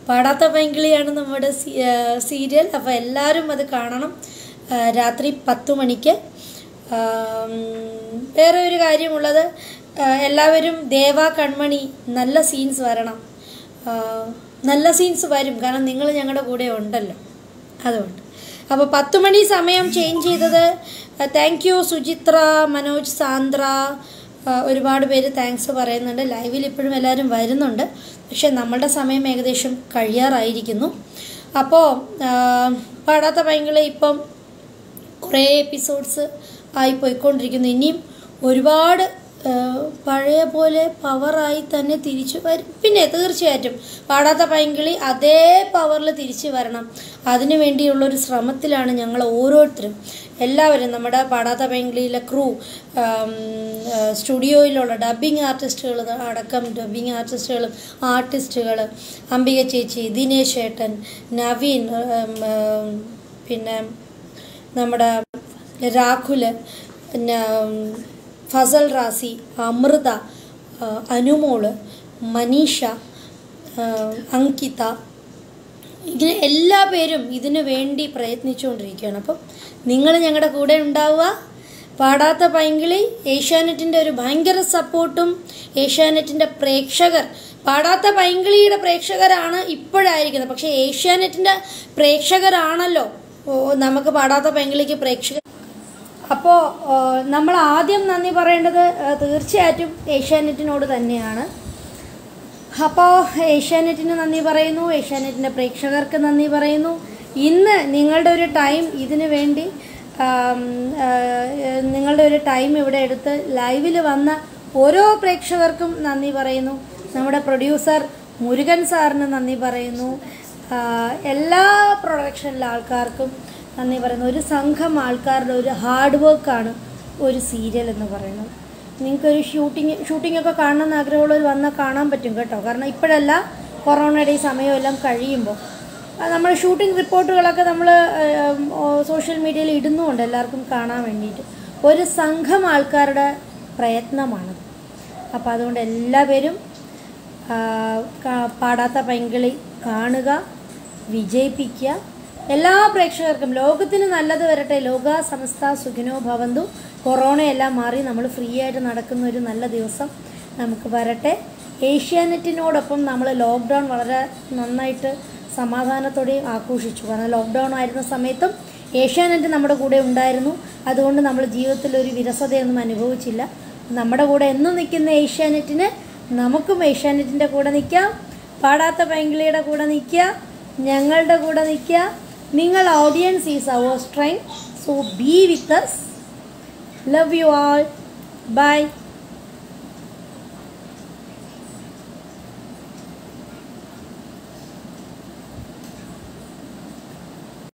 പാടാത്ത പൈങ്കിളിയാണ് നമ്മുടെ സീരിയൽ അപ്പോൾ എല്ലാവരും അത് കാണണം ആ, രാത്രി പത്ത് മണിക്ക് ആം, വേറെ ഒരു കാര്യമുള്ളത് ആ, എല്ലാവരും ദേവ കൺമണി നല്ല സീൻസ് വരണം ആ, നല്ല സീൻസ് വരും കാരണം നിങ്ങൾ ഞങ്ങളുടെ കൂടെ ഉണ്ടല്ലോ അതുകൊണ്ട് അപ്പോൾ പത്ത് മണി സമയം ചേഞ്ച് ചെയ്തത് thank you Suchitra Manoj Sandra ആ, ഒരുപാട് പേര് താങ്ക്സ് പറയുന്നുണ്ട് ലൈവിൽ ഇപ്പോഴും എല്ലാവരും വരുന്നുണ്ട് പക്ഷെ നമ്മളുടെ സമയം ഏകദേശം കഴിയാറായിരിക്കുന്നു അപ്പോൾ പാടാത്ത പൈങ്കിളി ഇപ്പം കുറേ എപ്പിസോഡ്സ് ആയി പോയിക്കൊണ്ടിരിക്കുന്നു ഇനിയും ഒരുപാട് ആ, പഴയ പോലെ പവറായി തന്നെ തിരിച്ചു വരും പിന്നെ തീർച്ചയായിട്ടും പാടാത്ത പൈങ്കിളി അതേ പവറിൽ തിരിച്ചു വരണം അതിനു വേണ്ടിയുള്ളൊരു ശ്രമത്തിലാണ് ഞങ്ങൾ ഓരോരുത്തരും എല്ലാവരും നമ്മുടെ പാടാത്ത പൈങ്കിളിയിലെ ക്രൂ സ്റ്റുഡിയോയിലുള്ള ഡബ്ബിംഗ് ആർട്ടിസ്റ്റുകൾ അടക്കം ഡബ്ബിംഗ് ആർട്ടിസ്റ്റുകളും ആർട്ടിസ്റ്റുകൾ അംബിക ചേച്ചി ദിനേശ് ഏട്ടൻ നവീൻ ഉം, ഉം, പിന്നെ നമ്മുടെ രാഹുല് പിന്നെ ഫസൽ റാസി അമൃത ആ, അനുമോള് മനീഷ ആ, അങ്കിത ഇങ്ങനെ എല്ലാ പേരും ഇതിനു വേണ്ടി പ്രയത്നിച്ചുകൊണ്ടിരിക്കുകയാണ് അപ്പം നിങ്ങൾ ഞങ്ങളുടെ കൂടെ ഉണ്ടാവുക പാടാത്ത പൈങ്കിളി ഏഷ്യാനെറ്റിൻ്റെ ഒരു ഭയങ്കര സപ്പോർട്ടും ഏഷ്യാനെറ്റിൻ്റെ പ്രേക്ഷകർ പാടാത്ത പൈങ്കിളിയുടെ പ്രേക്ഷകരാണ് ഇപ്പോഴായിരിക്കുന്നത് പക്ഷേ ഏഷ്യാനെറ്റിൻ്റെ പ്രേക്ഷകരാണല്ലോ ഓ, നമുക്ക് പാടാത്ത പൈങ്കിളിക്ക് പ്രേക്ഷകർ അപ്പോൾ നമ്മൾ ആദ്യം നന്ദി പറയേണ്ടത് ആ, തീർച്ചയായിട്ടും ഏഷ്യാനെറ്റിനോട് തന്നെയാണ് അപ്പോൾ ഏഷ്യാനെറ്റിന് നന്ദി പറയുന്നു ഏഷ്യാനെറ്റിൻ്റെ പ്രേക്ഷകർക്ക് നന്ദി പറയുന്നു ഇന്ന് നിങ്ങളുടെ ഒരു ടൈം ഇതിനു വേണ്ടി ആം, ആ, നിങ്ങളുടെ ഒരു ടൈം ഇവിടെ എടുത്ത് ലൈവിൽ വന്ന ഓരോ പ്രേക്ഷകർക്കും നന്ദി പറയുന്നു നമ്മുടെ പ്രൊഡ്യൂസർ മുരുകൻ സാറിന് നന്ദി പറയുന്നു ആ, എല്ലാ പ്രൊഡക്ഷനിലെ ആൾക്കാർക്കും നന്ദി പറയുന്നു ഒരു സംഘം ആൾക്കാരുടെ ഒരു ഹാർഡ് വർക്കാണ് ഒരു സീരിയൽ എന്ന് പറയുന്നത് നിങ്ങൾക്കൊരു ഷൂട്ടിങ് ഷൂട്ടിങ്ങൊക്കെ കാണണമെന്ന് ആഗ്രഹമുള്ളവർ വന്നാൽ കാണാൻ പറ്റും കേട്ടോ കാരണം ഇപ്പോഴല്ല കൊറോണയുടെ ഈ സമയമെല്ലാം കഴിയുമ്പോൾ നമ്മൾ ഷൂട്ടിംഗ് റിപ്പോർട്ടുകളൊക്കെ നമ്മൾ സോഷ്യൽ മീഡിയയിൽ ഇടുന്നുമുണ്ട് എല്ലാവർക്കും കാണാൻ വേണ്ടിയിട്ട് ഒരു സംഘം ആൾക്കാരുടെ പ്രയത്നമാണത് അപ്പോൾ അതുകൊണ്ട് എല്ലാവരും ആ, കാ- പാടാത്ത പൈങ്കിളി കാണുക വിജയിപ്പിക്കുക എല്ലാ പ്രേക്ഷകർക്കും ലോകത്തിന് നല്ലത് വരട്ടെ ലോക സമസ്ത സുഖിനോ ഭവന്തു കൊറോണയെല്ലാം മാറി നമ്മൾ ഫ്രീ ആയിട്ട് നടക്കുന്ന ഒരു നല്ല ദിവസം നമുക്ക് വരട്ടെ ഏഷ്യാനെറ്റിനോടൊപ്പം നമ്മൾ ലോക്ക്ഡൗൺ വളരെ നന്നായിട്ട് സമാധാനത്തോടെ ആഘോഷിച്ചു കാരണം ലോക്ക്ഡൗൺ ആയിരുന്ന സമയത്തും ഏഷ്യാനെറ്റ് നമ്മുടെ കൂടെ ഉണ്ടായിരുന്നു അതുകൊണ്ട് നമ്മൾ ജീവിതത്തിൽ ഒരു വിരസതയൊന്നും അനുഭവിച്ചില്ല നമ്മുടെ കൂടെ എന്നും നിൽക്കുന്ന ഏഷ്യാനെറ്റിന് നമുക്കും ഏഷ്യാനെറ്റിൻ്റെ കൂടെ നിൽക്കാം പാടാത്ത പൈങ്കിളിയുടെ കൂടെ നിൽക്കുക ഞങ്ങളുടെ കൂടെ നിൽക്കുക നിങ്ങൾ audience is our strength so be with us love you all by